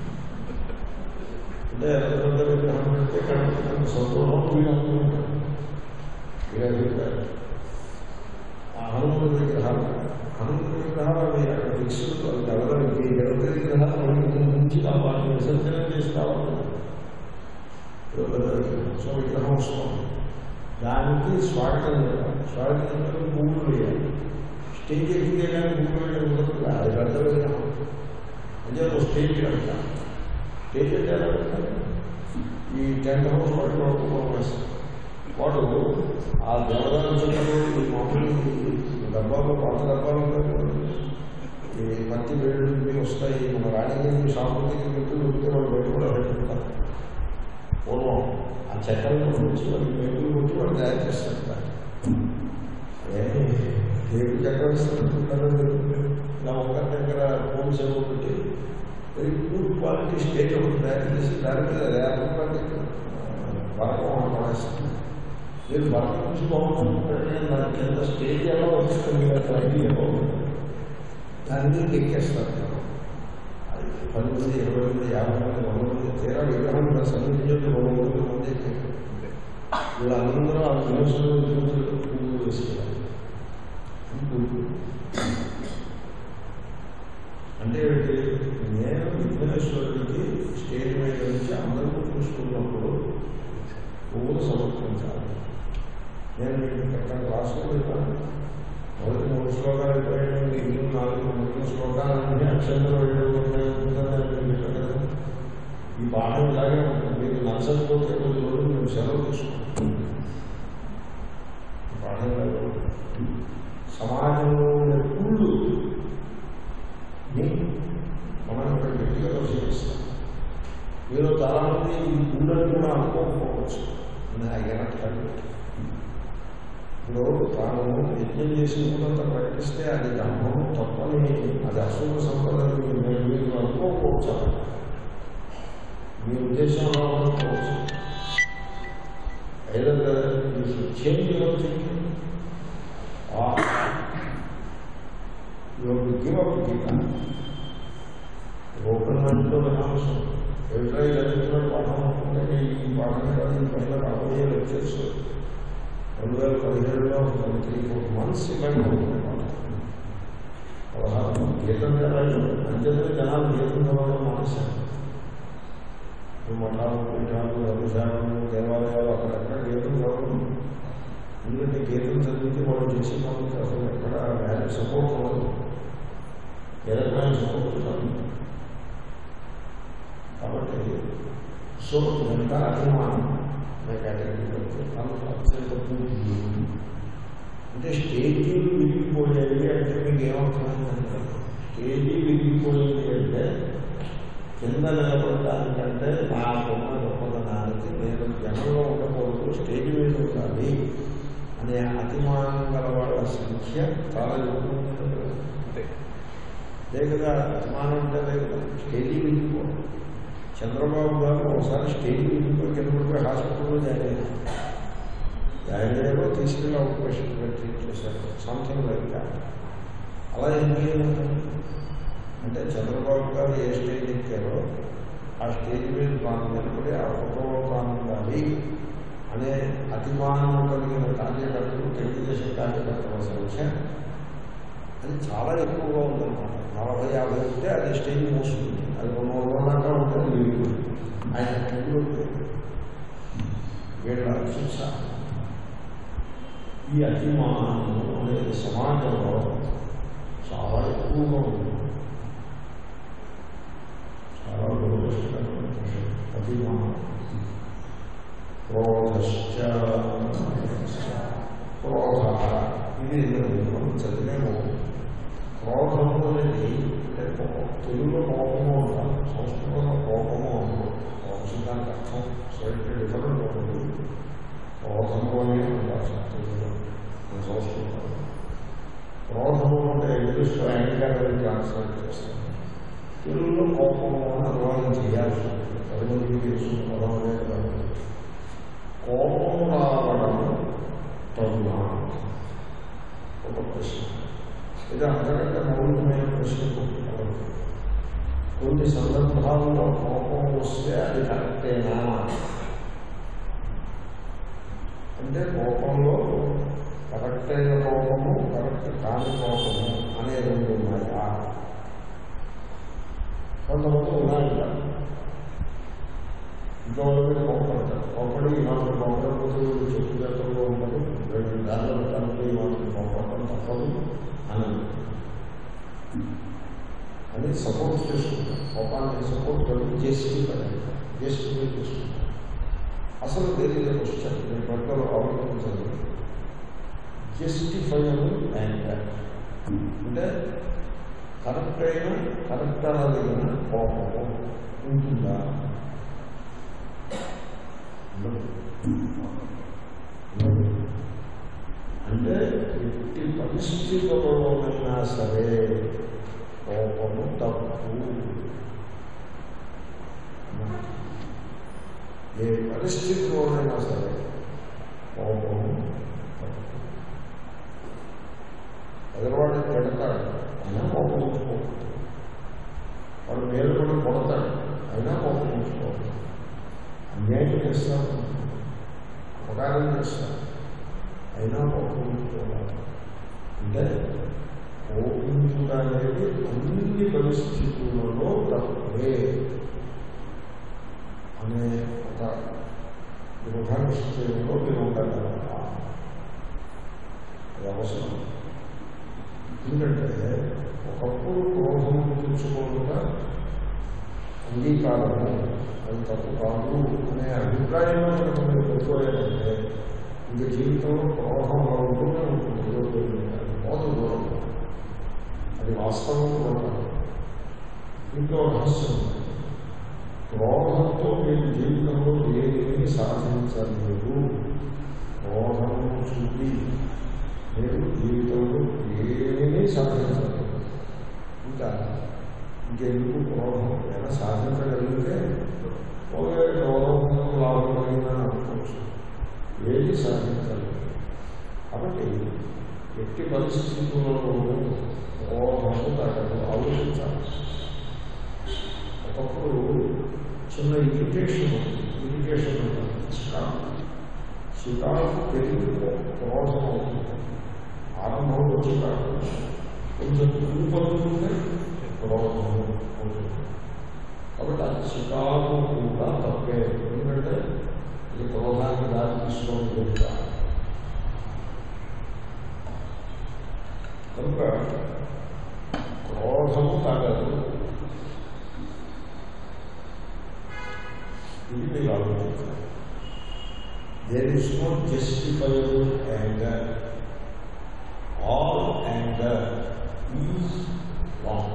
అంటే పెద్ద విగ్రహం పెడితే కనుక సంతోషం వీడు అనుకుంటారు ఇలా చెప్పారు ఆ హనుమతి విగ్రహాలు హనుమతి విగ్రహాలు అవి అక్కడ ఫిక్స్ అది కలవడానికి ఎవరి విగ్రహాలు మనకి నుంచి ఆ వాటిని విసర్జన చేసి రావాలి సో విగ్రహం వస్తుంది దానికి స్వాగతం చేయాలి స్వాగతం చేయాలి పువ్వులు వేయాలి స్టేజ్ ఎక్కితే కానీ పువ్వులు వేయడం కుదరదు అది పెద్ద విగ్రహం అంటే ఒక స్టేజ్ కడతాం స్టేజ్ అంటే ఎలా పెడతారు ఈ టెంట్ హౌస్ వాటి వరకు వాడు ఆ దేవదాన చెట్లు ఈ మామూలు డబ్బాలు పాత డబ్బాలు ఉంటాయి కదా, ఈ పత్తి వేళ్ళు ఇవి వస్తాయి మన రాజకీయ సాంస్కృతిక వ్యక్తులు ఉంటే వాళ్ళు బయట కూడా పెట్టుకుంటారు పూర్వం ఆ చెట్లను గురించి వాళ్ళు మెరుగులు కొట్టి వాళ్ళు తయారు చేస్తారు ఏమి ఏమి చక్రం ఇస్తున్నారు నా ఒక దగ్గర ఫోన్ సేవ పెట్టి వెరీ గుడ్ క్వాలిటీ స్టేట్ ఒకటి తయారు చేసి దాని మీద రేపటి వరకం పడేస్తుంది మీరు వరకం నుంచి బాగుంటుంటే దాని కింద స్టేజ్ ఎలా వస్తుంది ఐడియా బాగుంటుంది దాని మీద ఎక్కేస్తారు అది పది మంది ఇరవై మంది యాభై మంది వంద మంది తీరా విగ్రహం సన్నిధించే రెండు వందల మంది ఎక్కారు. వీళ్ళందరూ ఆ విమర్శలు పువ్వులు వేసేయాలి అంటే ఏంటి? నేను విఘ్నేశ్వరుడికి స్టేజ్ మీద నుంచి అందరూ చూసుకున్నప్పుడు పువ్వులు సమర్పించాలి నేను మీకు క్రితం క్లాసులో చెప్పాను మొదటి మూడు శ్లోకాలు అయిపోయాయి మిగిలిన నాలుగు మిగిలిన శ్లోకాలన్నీ అక్షంతలు ఈ పాఠం ఇలాగే ఉంటుంది మీకు నచ్చకపోతే కొద్ది రోజులు మేము సెలవు తీసుకుంటాం ఈ పాఠం ఇలాగే ఉంటుంది. సమాజంలో ఉండే కుళ్ళు మనం ఇక్కడ గట్టిగా పరిశీలిస్తాం మీరు చాలామంది ఈ కుళ్ళని కూడా అనుకోకపోవచ్చు ఎనట్టు ఇప్పుడు తాను యజ్ఞం చేసి ఉన్నంత ప్రకటిస్తే అది ధర్మం తప్పని అది అశుభ సంపదని మీరు మీరు అనుకోకపోవచ్చు మీ ఉద్దేశంలో అనుకోవచ్చు ఏదైనా change your thinking your give up Gita open మైండ్తో వినాల్సి ఎట్లా చదువుతున్న పాఠం అనుకుంటే ఈ పాఠం కాదు ఈ పైన రాబోయే లెక్చర్స్ రెండు వేల పదిహేడులో త్రీ ఫోర్ మంత్స్ ఇలాగే ఉంటుంది పాఠం పదహారు గీతం చదవాలి అంతేతే జనాలు గీతం చదవడం మానేశారు ఇప్పుడు మఠాలు పీఠాలు అభిషేకాలు దేవాలయాలు అక్కడెక్కడ గీతం చదవడం ఎందుకంటే గీతం చదివితే వాళ్ళు చేసే పనులకి అసలు ఎక్కడ వాల్యూ సపోర్ట్ ఉండదు ఏ రకమైన సపోర్ట్ కాదు కాబట్టి సో ఇదంతా అభిమానం కేటగిరీ అత్యంత పూర్తి అంటే స్టేజీలు విరిగిపోయేవి అంటే మీకు ఏమర్థమైందంటే స్టేజీ విరిగిపోయేది అంటే కింద నిలబడటానికంటే నాకున్న గొప్పతనానికి నేను జనంలో ఉండకూడదు స్టేజ్ మీద ఉండాలి అనే అతిమానం గల వాళ్ళ సంఖ్య చాలా ఎక్కువ ఉంది కదా. లేదా అతిమానం అంటే లేదు స్టేజీ విరిగిపోవడం చంద్రబాబు గారు ఒకసారి స్టేజ్ విరిగిపోయి కింద పడిపోయి హాస్పిటల్లో జాయిన్ అయ్యారు జాయిన్ అయ్యారో తీసుకెళ్ళి అవుట్ పేషెంట్ ట్రీట్ చేశారు సంథింగ్ లైక్ దాట్ అలా ఏం చేయాలి అంటే చంద్రబాబు గారు ఏ స్టేజ్ ఎక్కారో ఆ స్టేజ్ మీద తాను నిలబడి ఆ ఫోటోలో తాను ఉండాలి అనే అతిమానం కలిగిన కార్యకర్తలు తెలుగుదేశం కార్యకర్తల సంఖ్య అది చాలా ఎక్కువగా ఉందన్నమాట నలభై యాభై ఉంటే అది స్టేజ్ మోస్తుంది అది రెండు వందల దాకా ఉంటే అది విరిగిపోయింది ఆయన తెలుగులో వీళ్ళ శిక్ష ఈ అతిమానము అనేది సమాజంలో చాలా ఎక్కువగా ఉంది చాలా దురదృష్టకరమైన విషయం. అతిమానం క్రోధశ్చ క్రోధ ఇది మనం చదివేమో క్రోధము అనేది అంటే కోపం. తెలుగులో కోపము అంటారు సంస్కృతంలో కోపము అంటారు కోపం దానికి అర్థం సైడ్కి డిఫరెంట్ ఉంటుంది క్రోధము అని అంటారు తెలుగులో మన సంస్కృతంలో క్రోధము అంటే ఇంగ్లీష్లో యాంకర్ అని ట్రాన్స్లేట్ చేస్తాం తెలుగులో కోపము అని అనువాదం చేయాల్సి ఉంటుంది పది మందికి తెలుసు పదం అనేది కాదు కోపం రావడం తరుణ ఒక ప్రశ్న ఇది అంతకంటే మౌలికమైన ప్రశ్న కాదు. కొన్ని సందర్భాల్లో కోపం వస్తే అది కరెక్టేనా అంటే కోపంలో కరెక్ట్ అయిన కోపము కరెక్ట్ కాని కోపము అనే రెండు ఉన్నాయా కొంతమంది ఉన్నాయి ఇలా. ఇంట్లో వాళ్ళ మీద కోపడతారు కోపడి ఈ మాత్రం కోపడకపోతే వీళ్ళు చెప్పు చేతుల్లో ఉంటారు రెండు దారిలో పెట్టాలంటే ఈ మాత్రం కోపడటం తప్పదు అని అని సపోర్ట్ చేసుకుంటారు కోపాన్ని సపోర్ట్ కలిగి జస్టిఫై జస్టిఫై చేసుకుంటారు అసలు దేని క్వశ్చన్ నేను పట్టుదల ఆలోచించాలి జస్టిఫైయబుల్ యాంగర్ అంటే కరెక్ట్ అయిన కరెక్ట్ అనదగిన కోపము ఉంటుందా ఉండదు. ఉండదు. అంటే ఎట్టి పరిస్థితులలోనైనా సరే కోపము తప్పు ఏ పరిస్థితిలోనైనా సరే కోపము తప్పు ఎదరవాడు పెడతాడు అయినా కోపం ఉంచుకోవాలి వాడు మేలు కూడా కొడతాడు అయినా కోపం ఉంచుకోవాలి అన్యాయం చేస్తాడు ఉపకారం చేస్తాడు అయినా కోపం ఉంచుకోవాలి అంటే కోపించుట అనేది అన్ని పరిస్థితులలో తప్పే అనే ఒక దృఢ నిశ్చయంలో మీరు ఉండగలరా అది అవసరం ఎందుకంటే ఒకప్పుడు క్రోధం తెచ్చుకోకుండా అంగీకారము అది తప్పు కాదు అనే అభిప్రాయంలో కనుక మీరు పెట్టుకోలేదంటే ఇంక జీవితంలో క్రోధం అలా ఉంటూనే ఉంటుంది ఏదో తెలియదు. అది పోదు దూరం అది వాస్తవం కూడా కాదు. ఇంట్లో రహస్యం ఉంది. క్రోధంతో మీరు జీవితంలో ఏమీ సాధించలేరు క్రోధము చూపి మీరు జీవితంలో ఏమీ సాధించలేదు ఇంకా ఇంకెందుకు క్రోధం ఏమైనా సాధించగలిగితే ఓకే క్రోధం లాభమైందని అనుకోవచ్చు ఏది సాధించలేదు కాబట్టి ఎట్టి పరిస్థితులలో క్రోధము తగ్గదు ఆలోచించాలి ఒకప్పుడు చిన్న ఇరిటేషన్ ఇరిటేషన్ ఉంటుంది చికాకు చికాకు పెరిగి క్రోధం అవుతుంది ఆరంభంలో చికాకు కొంచెం ఊపడుతుంటే క్రోధం అవుతుంది కాబట్టి ఆ చికాకు కూడా తప్పే ఎందుకంటే ఇది క్రోధానికి దారి తీసుకోవడం కనుక కనుక క్రోధము తగదు ఇది మీరు ఆలోచించాలి there is no justifiable anger all anger is wrong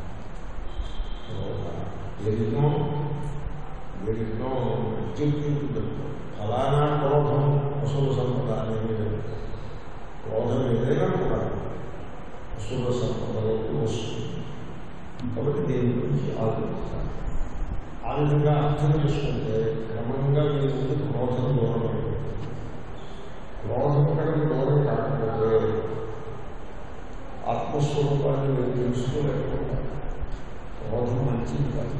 there is no there is no objective ఫలానా క్రోధం అశుభ సంపద అనేది లేదు. క్రోధం ఏదైనా కూడా అశుభ సంపదలోకి వస్తుంది కాబట్టి దేని గురించి ఆలోచించాలి ఆ విధంగా అర్థం చేసుకుంటే క్రమంగా మీ ముందు క్రోధం దూరం అయిపోతుంది క్రోధం కనుక దూరం కాకపోతే ఆత్మస్వరూపాన్ని మీరు తెలుసుకోలేకపోతారు క్రోధం మంచిది కాదు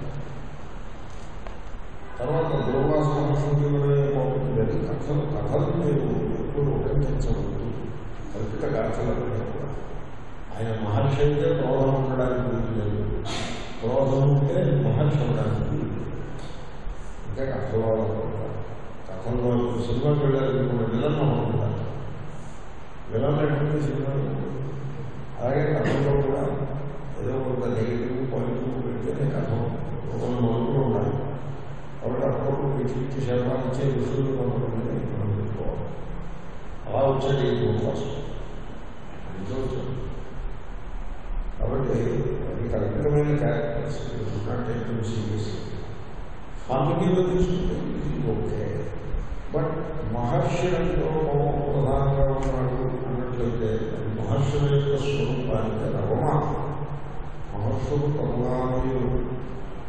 తర్వాత దుర్వాస మహర్షులనే పోతుంది కథలు కథలు మీరు ఎప్పుడు ఉపయోగించవద్దు కల్పిత గాథలు కూడా ఆయన మహర్షి అయితే క్రోధం ఉండడానికి వీలు లేదు క్రోధం ఉంటే మహర్షి ఉండడానికి వీలు లేదు. అంటే కథలో కథల్లో సినిమాకి వెళ్ళాలి విలన్ ఉంటారు విలన్ అంటే సినిమా అలాగే కథల్లో కూడా ఏదో కొంత నెగిటివ్ పాజిటివ్ పెడితేనే కథ కొన్ని మనుషులు ఉండాలి కాబట్టి అప్పుడప్పుడు పిచ్చి పిచ్చి శాతాలు ఇచ్చే ఋషులు కొంతమంది మనం పెట్టుకోవాలి అలా వచ్చేది ఈ భూమాసం నిజం వచ్చాడు కాబట్టి అది కల్పితమైన క్యారెక్టర్స్ సీరియస్ కామెడీలో తీసుకుంటే ఇది ఓకే బట్ మహర్షి అంటే ప్రధానంగా ఉన్నాడు అన్నట్లయితే అది మహర్షుల యొక్క స్వరూపానికి రవమా మహర్షులు కరుణామయులు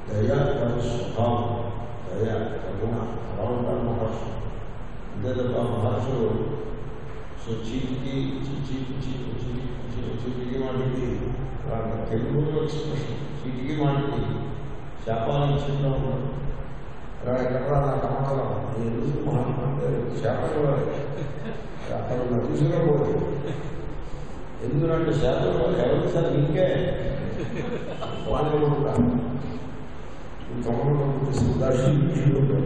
దయ దాని స్వభావం దయ కరుణ అలా ఉంటారు మహర్షులు అంతే తప్ప మహర్షులు సో చీటికి చీటికి చీటికి చీటికి చీటికి మాటికి తెలుగులో ఎక్స్ప్రెషన్ చీటికి మాటికి శాపాలు ఇచ్చిందా ఉన్నాడు ఎక్కడ నా కమలం ఎందుకు మహాత్మంటే శాపం అక్కడ తీసుకురాబోదు ఎందుకంటే శాతంలో ఎవరికి సార్ ఇంకే వాళ్ళు కూడా ఈ కమలంలో తీసుకుంటారు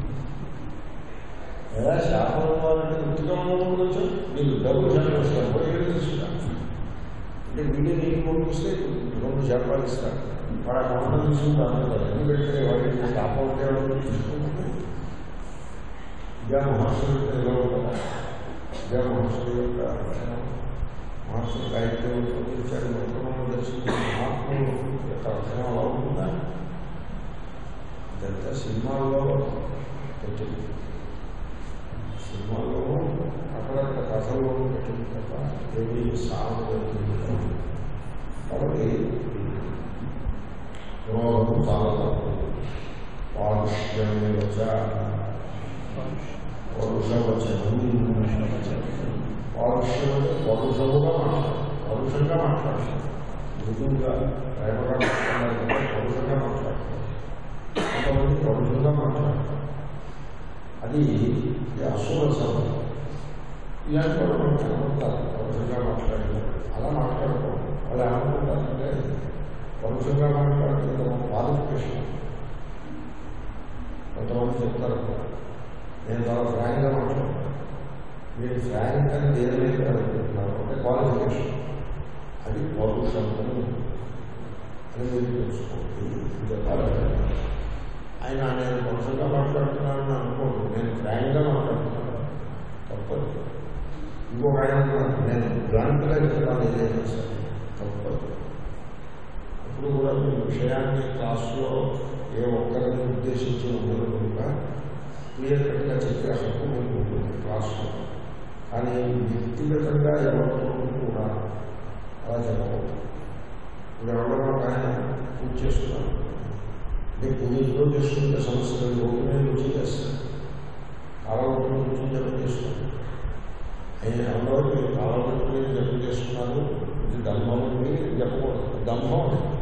ఎలా శాపం ఇవ్వాలంటే ఉత్తికంలో ఉండొచ్చు మీకు డబ్బు శాపం ఇస్తారు పోయి తీసుకుంటారు అంటే వీళ్ళు నీకు పంపిస్తే రెండు శాపాలు ఇస్తారు వాడు ఆ కమలం తీసుకుంటారు కదా ఎందుకంటే వాడికి శాపం ఉంటే వాళ్ళు తీసుకుంటారు విద్యా మహర్షులు ఎలా ఉంటారు విద్యా మహర్షుల యొక్క లక్షణం మహర్షులు గాయత్రి పంపించారు మొత్తం దర్శించిన మహాత్ములు యొక్క లక్షణం అలా ఉంటుందా ఇదంతా సినిమాల్లో పెట్టింది సినిమాల్లో అక్కడక్కడ కథల్లో పెట్టింది తప్ప ఏమీ సాగు కాబట్టి రోగం చాలా తక్కువ పాలుష్యమే వచ్చా పౌరుషవచనం పాలుష్యం అంటే పౌరుషముగా మాట్లాడాలి పౌరుషంగా మాట్లాడాలి మృదువుగా ప్రేమగా మాట్లాడాలి పౌరుషంగా మాట్లాడాలి కొంతమంది పౌరుషంగా మాట్లాడతారు అది ఈ అసూర సమయం ఇలాంటి వాళ్ళు మనకు కనబడతారు పౌరుషంగా మాట్లాడారు అలా మాట్లాడకూడదు వాళ్ళు ఏమనుకుంటారంటే పౌరుషంగా మాట్లాడుతున్న క్వాలిఫికేషన్ కొంతమంది చెప్తారు నేను చాలా ఫ్రాంక్గా మాట్లాడతాను మీరు ఫ్రాంక్ అని దేని అనుకుంటున్నారు అంటే క్వాలిఫికేషన్ అది పౌరుషము అని మీరు తెలుసుకోండి ఇది చెప్పాలి ఆయన నేను పౌరుషంగా మాట్లాడుతున్నానని అనుకోండి నేను ఫ్రాంక్గా మాట్లాడుతున్నాను తప్పదు ఇంకొక ఆయన అన్నాడు, నేను బ్లాంక్గా చెప్తాను ఏదైనా సరే తప్పదు అప్పుడు కూడా మీ విషయాన్ని క్లాసులో ఏ ఒక్కరిని ఉద్దేశించి ఉండదు కనుక క్లియర్ కట్గా చెప్పే హక్కు మీకు ఉంటుంది క్లాసులో కానీ వ్యక్తిగతంగా ఎవరితో కూడా అలా చెప్పకూడదు ఇప్పుడు ఎవరో ఒక ఆయన పూజ చేస్తున్నారు అంటే పూజ ఇంట్లో చేసుకుంటే సమస్య లేదు రోజు నేను రుచి చేస్తాను కాలవట్టుకుని రుచి జపం చేసుకుంటాను ఆయన ఎవరో మీరు కాలవట్టుకుని జపం చేస్తున్నారు ఇది దంభం మీరు చెప్పకూడదు దంభం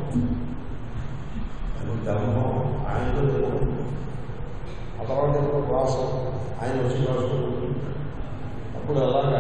అది దంభం ఆయనతో చెప్పకూడదు ఆ తర్వాత ఎప్పుడో క్లాస్ ఆయన వచ్చి క్లాసులో కూర్చుంటాడు అప్పుడు అలాగా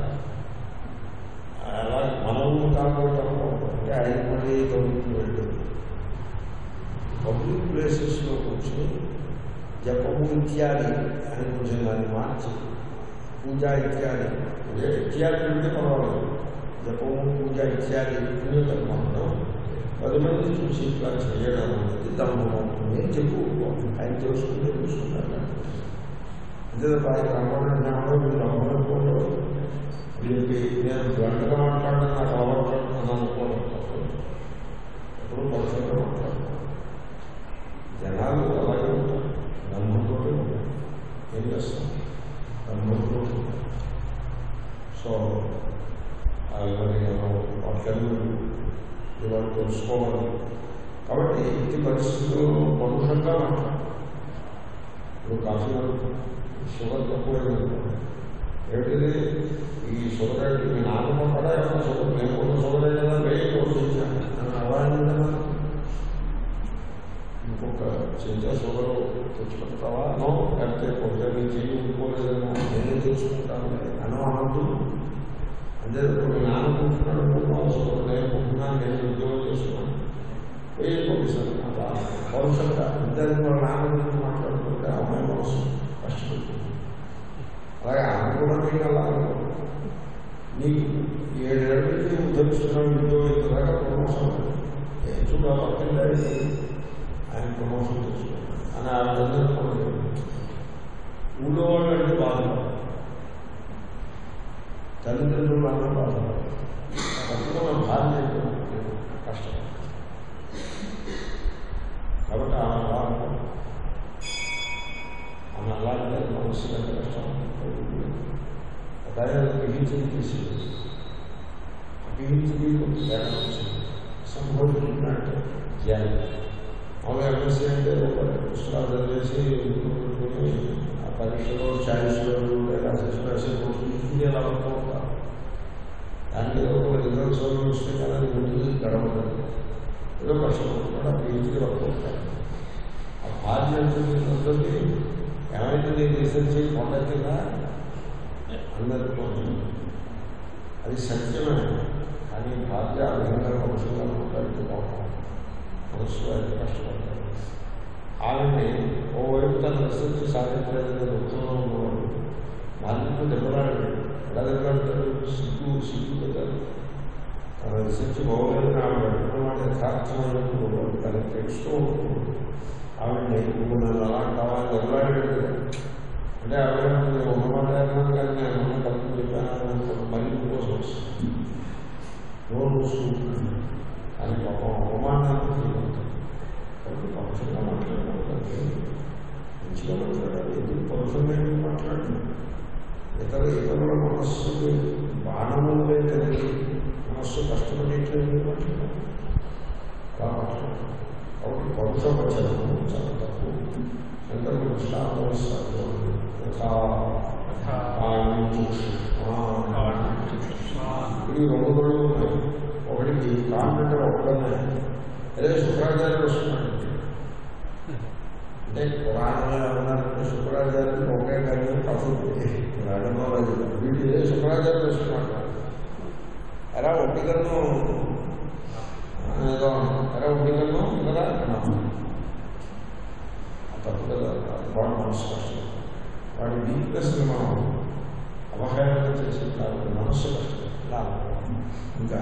అలా మనం కాకపోవటం అంటే ఆయన మళ్ళీ తొమ్మిది వెళ్ళి పబ్లిక్ ప్లేసెస్లో కూర్చొని జపము ఇత్యాది అని కొంచెం దాన్ని మార్చి పూజ ఇత్యాది పూజ ఇత్యాది అంటే పర్వాలేదు జపము పూజ ఇత్యాది పుణ్యకర్మంలో పది మంది చూసి ఇట్లా చేయడం అనేది ధర్మం అవుతుంది అని చెప్పు ఆయన తెలుసుకుంటే తెలుసుకుంటారు అంతే తప్ప ఆయన కనపడిన జ్ఞానంలో మీరు నమ్మకపోవడం వీళ్ళకి నేను గంటగా మాట్లాడడం నాకు అలవాటు అనుకోవడం తప్పదు ఎప్పుడు పరుషంగా మాట్లాడతాను జనాలు అలాగే ఉంటారు నమ్మంతో ఉంటారు ఏం చేస్తాం నమ్మంతో ఉంటారు సో అలాగే వాక్యాలు ఇవాళ తెలుసుకోవాలి కాబట్టి ఇట్టి పరిస్థితుల్లో పరుషంగా మాట్లాడాలి ఇప్పుడు కాఫీలో షుగర్ తక్కువ ఏమిటిది ఈ షుగర్ అయితే మీ నాన్నమ్మ కూడా ఏమన్నా షుగర్ నేను కూడా షుగర్ అయితే కదా వెయ్యి పోషించాను అని అలా అయిందన్నా ఇంకొక చెంచా షుగర్ తెచ్చుకుంటావా నో లేకపోతే కొద్దిగా నీ చెయ్యి ఉండిపోలేదేమో నేనే తెలుసుకుంటాను అనో అనద్దు అంతే ఇప్పుడు నేను అనుకుంటున్నాను అనుకుంటున్నాను షుగర్ నేను కుంటున్నాను నేను ఉద్యోగం చేస్తున్నాను వెయ్యి పంపిస్తాను అలా పౌరుషంగా ఇద్దరు వాళ్ళ నాన్న గురించి మాట్లాడుతుంటే అమ్మాయి మనసు కష్టపడుతుంది అలాగే అనుకూలంగా అలా నీకు ఏడేళ్ళ నుంచి ఉద్ధరిస్తున్నావు ఉద్యోగం ఇంతదాకా ప్రమోషన్ ఏం చూడ పక్కన ఆయన ప్రమోషన్ తెచ్చుకున్నాడు అని ఆ విధంగా ఊళ్ళో వాళ్ళు అంటే బాధ తల్లిదండ్రులు అన్న బాధ పక్కన భార్య అయితే కష్టం కాబట్టి ఆమె బాధ ఆమె అలాంటి మనసు ఎంత కష్టం ఒక ఆయన పిహెచ్డి తీసి పిహెచ్డి తేడా వచ్చింది సంబోధించినట్టు ధ్యానం మామూలుగా ఎంఎస్సీ అంటే ఒక పుస్తకాలు చదివేసి ఇంట్లో పెట్టుకుని ఆ పరీక్షలో ఛాయిస్లో లేదా స్పెషల్ ఇది ఎలా అవుతూ ఉంటారు దానికి ఏదో ఒక రిజల్ట్స్ వస్తే కానీ అది ముందుకు గడవలేదు ఏదో కష్టపడుతున్నాడు ఆ పీహెచ్డీ వరకు ఉంటారు ఆ బాధ్యతలతోటి ఏమైతుంది రీసెర్చ్ చేసి కొండ కింద అందరితో అది సత్యమే కానీ భాగ్య ఆ విధంగా మనుషులుగా మాట్లాడుతూ పోతాం మనసులో ఎంత కష్టపడతారు ఆమెని ఓవైపు తన రీసెర్చ్ సాధించలేదని ఉత్తమంలో ఉన్నవాడు బాధ్యత దెబ్బలాడు ఎలా దెబ్బలాడతాడు సిగ్గు సిగ్గు పెట్టారు తన రీసెర్చ్ బాగోలేదని ఆమె పెట్టుకున్నమాట యథార్థమైనప్పుడు తనకు తెలుస్తూ ఉంటుంది ఆవిడని నువ్వు నన్ను అలా కావాలని దెబ్బలాడాడు కదా అంటే ఆవిడ ఉన్నమాట కానీ నేను ఉన్న కలుపు చెప్పాను మళ్ళీ కోసం వస్తుంది నోరు మూసుకుంటున్నాను అని పాపం అవమానాన్ని ఫీలవుతాను కాబట్టి పరుషంగా మాట్లాడాలి మంచిగా మాట్లాడాలి ఎందుకు పరుషంగా ఎందుకు మాట్లాడాలి ఇతర ఇతరుల మనస్సుకి బాణములే కలిగి మనస్సు కష్టపడేట్లు ఎందుకు మాట్లాడాలి అలా మాట్లాడాలి కాబట్టి పరుష వచనము చాలా తక్కువ శంకరుడు దృష్టాంతం ఇస్తారు యథా ఇది రెండు గొడవలు ఉన్నాయి ఒకటికి కాన్వెంట్ ఒక్కనే అదే శుక్రాచార్యులు వస్తున్నాడు అంటే పురాణంలో ఏమన్నారంటే శుక్రాచార్యులు ఒకే కానీ కథలు రాజమారాజు వీళ్ళు ఏ శుక్రాచార్యులు వస్తున్నాడు ఎలా ఒంటికన్ను ఏదో ఎలా ఒంటికన్ను కదా తప్పు కదా వాడు మనసు కష్టం వాడి వీక్నెస్ని మనం అవహేళన చేసి కాబట్టి మనస్సు కష్టం ఇలా ఇంకా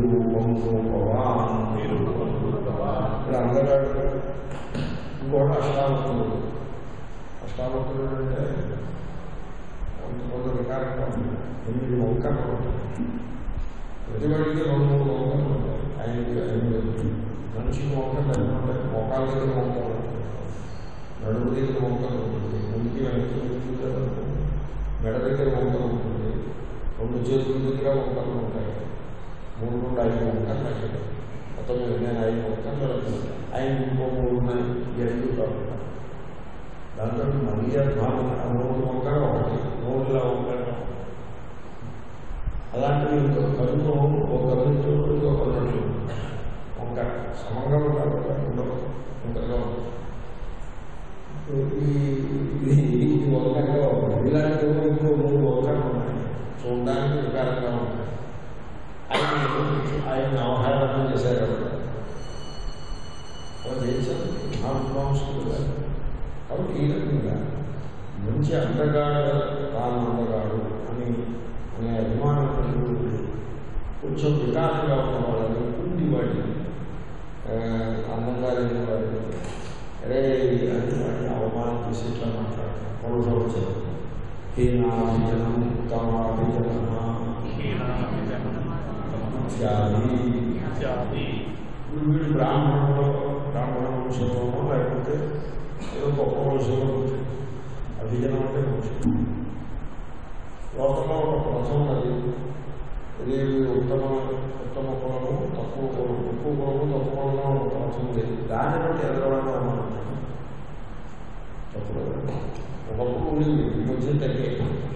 ఇప్పుడు అందగాడు ఇంకోటి అష్టావకుడు అష్టావకుడు అంటే కొంత కొంత వికారంగా ఉంది ఎనిమిది వంకలు ఉంటాయి ప్రతివాడికి రెండు మూడు వంకలు ఉంటాయి ఆయనకి ఎనిమిది మనిషికి వంకలు ఎన్ని ఉంటాయి మోకాల దగ్గర వంకలు ఉంటాయి నడుము దగ్గర వంకలు ఉంటుంది ముందుకి వెనక్కి ముందుకు మెడ దగ్గర వంకలు ఉంటుంది రెండు చేతుల దగ్గర వంకలు ఉంటాయి మూడు నుండి ఐదు వంకలు అక్కడ మొత్తం మీద నేను ఐదు వంకలు ఐదు ఇంకో మూడు ఉన్నాయి రెండు కాకుండా దాంట్లో మరీ ఆ మూడు వంకలు ఒకటి మూడుల వంకలు అలాంటివి ఇంకో కన్ను ఒక కన్ను ఇంకో కన్ను వంక సమంగా ఉండాలి ఉండదు వంకగా ఉంటుంది ఈ ఈ వంకగా ఉంటుంది ఇలాంటి ఇంకో మూడు వంకలు ఉన్నాయి చూడడానికి వికారంగా ఉంటాయి ఆయన ఆయన అవహేళన చేశారు కదా అలా చేశారు నా విద్వాంసులు కాదు కాబట్టి ఈ రకంగా మంచి అందగాడు తాను అందగాడు అని అనే అభిమానం కలిగి కొంచెం వికారంగా ఉన్న వాళ్ళని కుండి వాడిని అందంగా లేని వాడిని అరే అని వాడిని అవమానం చేసి ఇట్లా మాట్లాడతారు పౌరుషం వచ్చారు హీనాభిజనం ఉత్తమాభిజనం ఇత్యాది ఇత్యాది ఇప్పుడు వీడు బ్రాహ్మణంలో బ్రాహ్మణ వంశంలోనో లేకపోతే ఏదో గొప్ప వంశంలో పుట్టాడు. అభిజనం అంటే వంశం లోకంలో ఒక ప్రథం ఉన్నది ఇది ఉత్తమ ఉత్తమ కులము తక్కువ కులము ఎక్కువ కులము తక్కువ కులంలో ఒక ప్రథం ఉంది దాన్ని బట్టి ఎదగడం అన్నమాట తప్పు కదా. ఒకప్పుడు ఉండింది ఈ మధ్య తగ్గాయి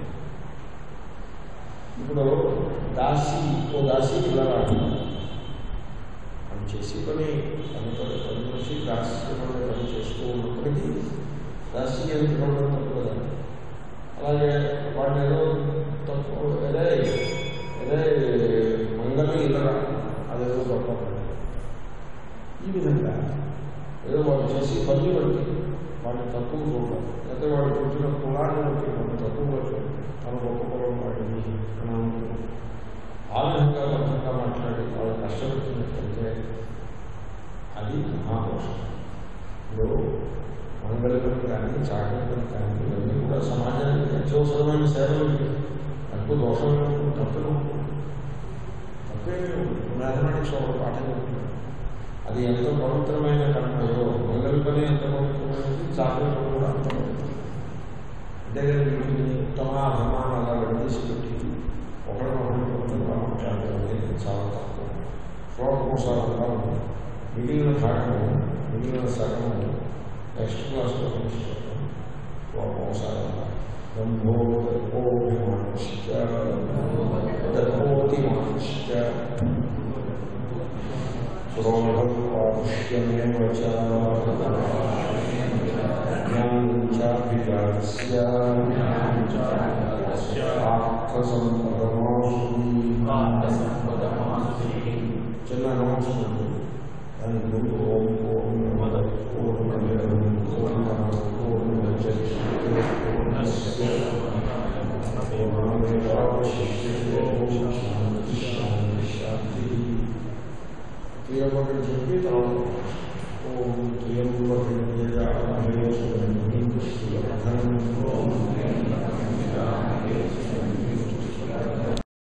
ఇప్పుడు దాసి ఓ దాసి ఇలా రాదు అని చేసి పని పని పని పని చేసి దాస్యమైన పని చేస్తూ ఉన్నప్పటికీ దాసి ఎంత ఉండడం తప్పు కదా అలాగే వాడిని ఏదో తప్పు అదే అదే మంగళం ఇతర అదేదో గొప్ప పని ఈ విధంగా ఏదో వాడు చేసి పని బట్టి వాడిని తక్కువ చూడాలి లేకపోతే వాడు పుట్టిన కులాన్ని బట్టి వాడిని తక్కువ చూడాలి తన గొప్ప కులం వాడిని అని అనుకుంటున్నాం ఆ విధంగా బద్ధంగా మాట్లాడి వాళ్ళు కష్టపెట్టినట్లయితే అది మహాదోషం ఇప్పుడు మంగళకరం కానీ చాకరం కానీ ఇవన్నీ కూడా సమాజానికి అత్యవసరమైన సేవలు తక్కువ దోషం తప్పదు తప్పే మ్యాథమెటిక్స్ ఒక పాఠం చెప్తున్నాడు అది ఎంతో పవిత్రమైన కర్మయో మంగళ పని ఎంత పవిత్రమైనది చాకరం కూడా అంత పవిత్రం అంతేగాని వీటిని ఉత్తమ అభిమానం అలా వెంటేసి పెట్టి ఒకరి మహోన్నతంగా మాట్లాడడం అనేది చాలా తక్కువ శ్లోకమోసారంగా ఉంది మిగిలిన భాగము మిగిలిన సగం నెక్స్ట్ క్లాస్లో తెలుసుకుంటాం ఒకసారి బ్రహ్మో దర్భోభిమానశ్చ దర్భోతిమానశ్చ క్రోధం పాపుష్యమేవ చ జ్ఞానం చాభిలాషస్య ఆత్మసంపదమాసుని చిన్న అనౌన్స్మెంట్ దాని ముందు ఓం పూర్ణమద పూర్ణమిదం పూర్ణమద పూర్ణముదచ్యతే పూర్ణస్య పూర్ణమేవావశిష్యతే ఓం శాంతి శాంతి శాంతి తీయమని చెప్పి తర్వాత ఓం త్రియంబకం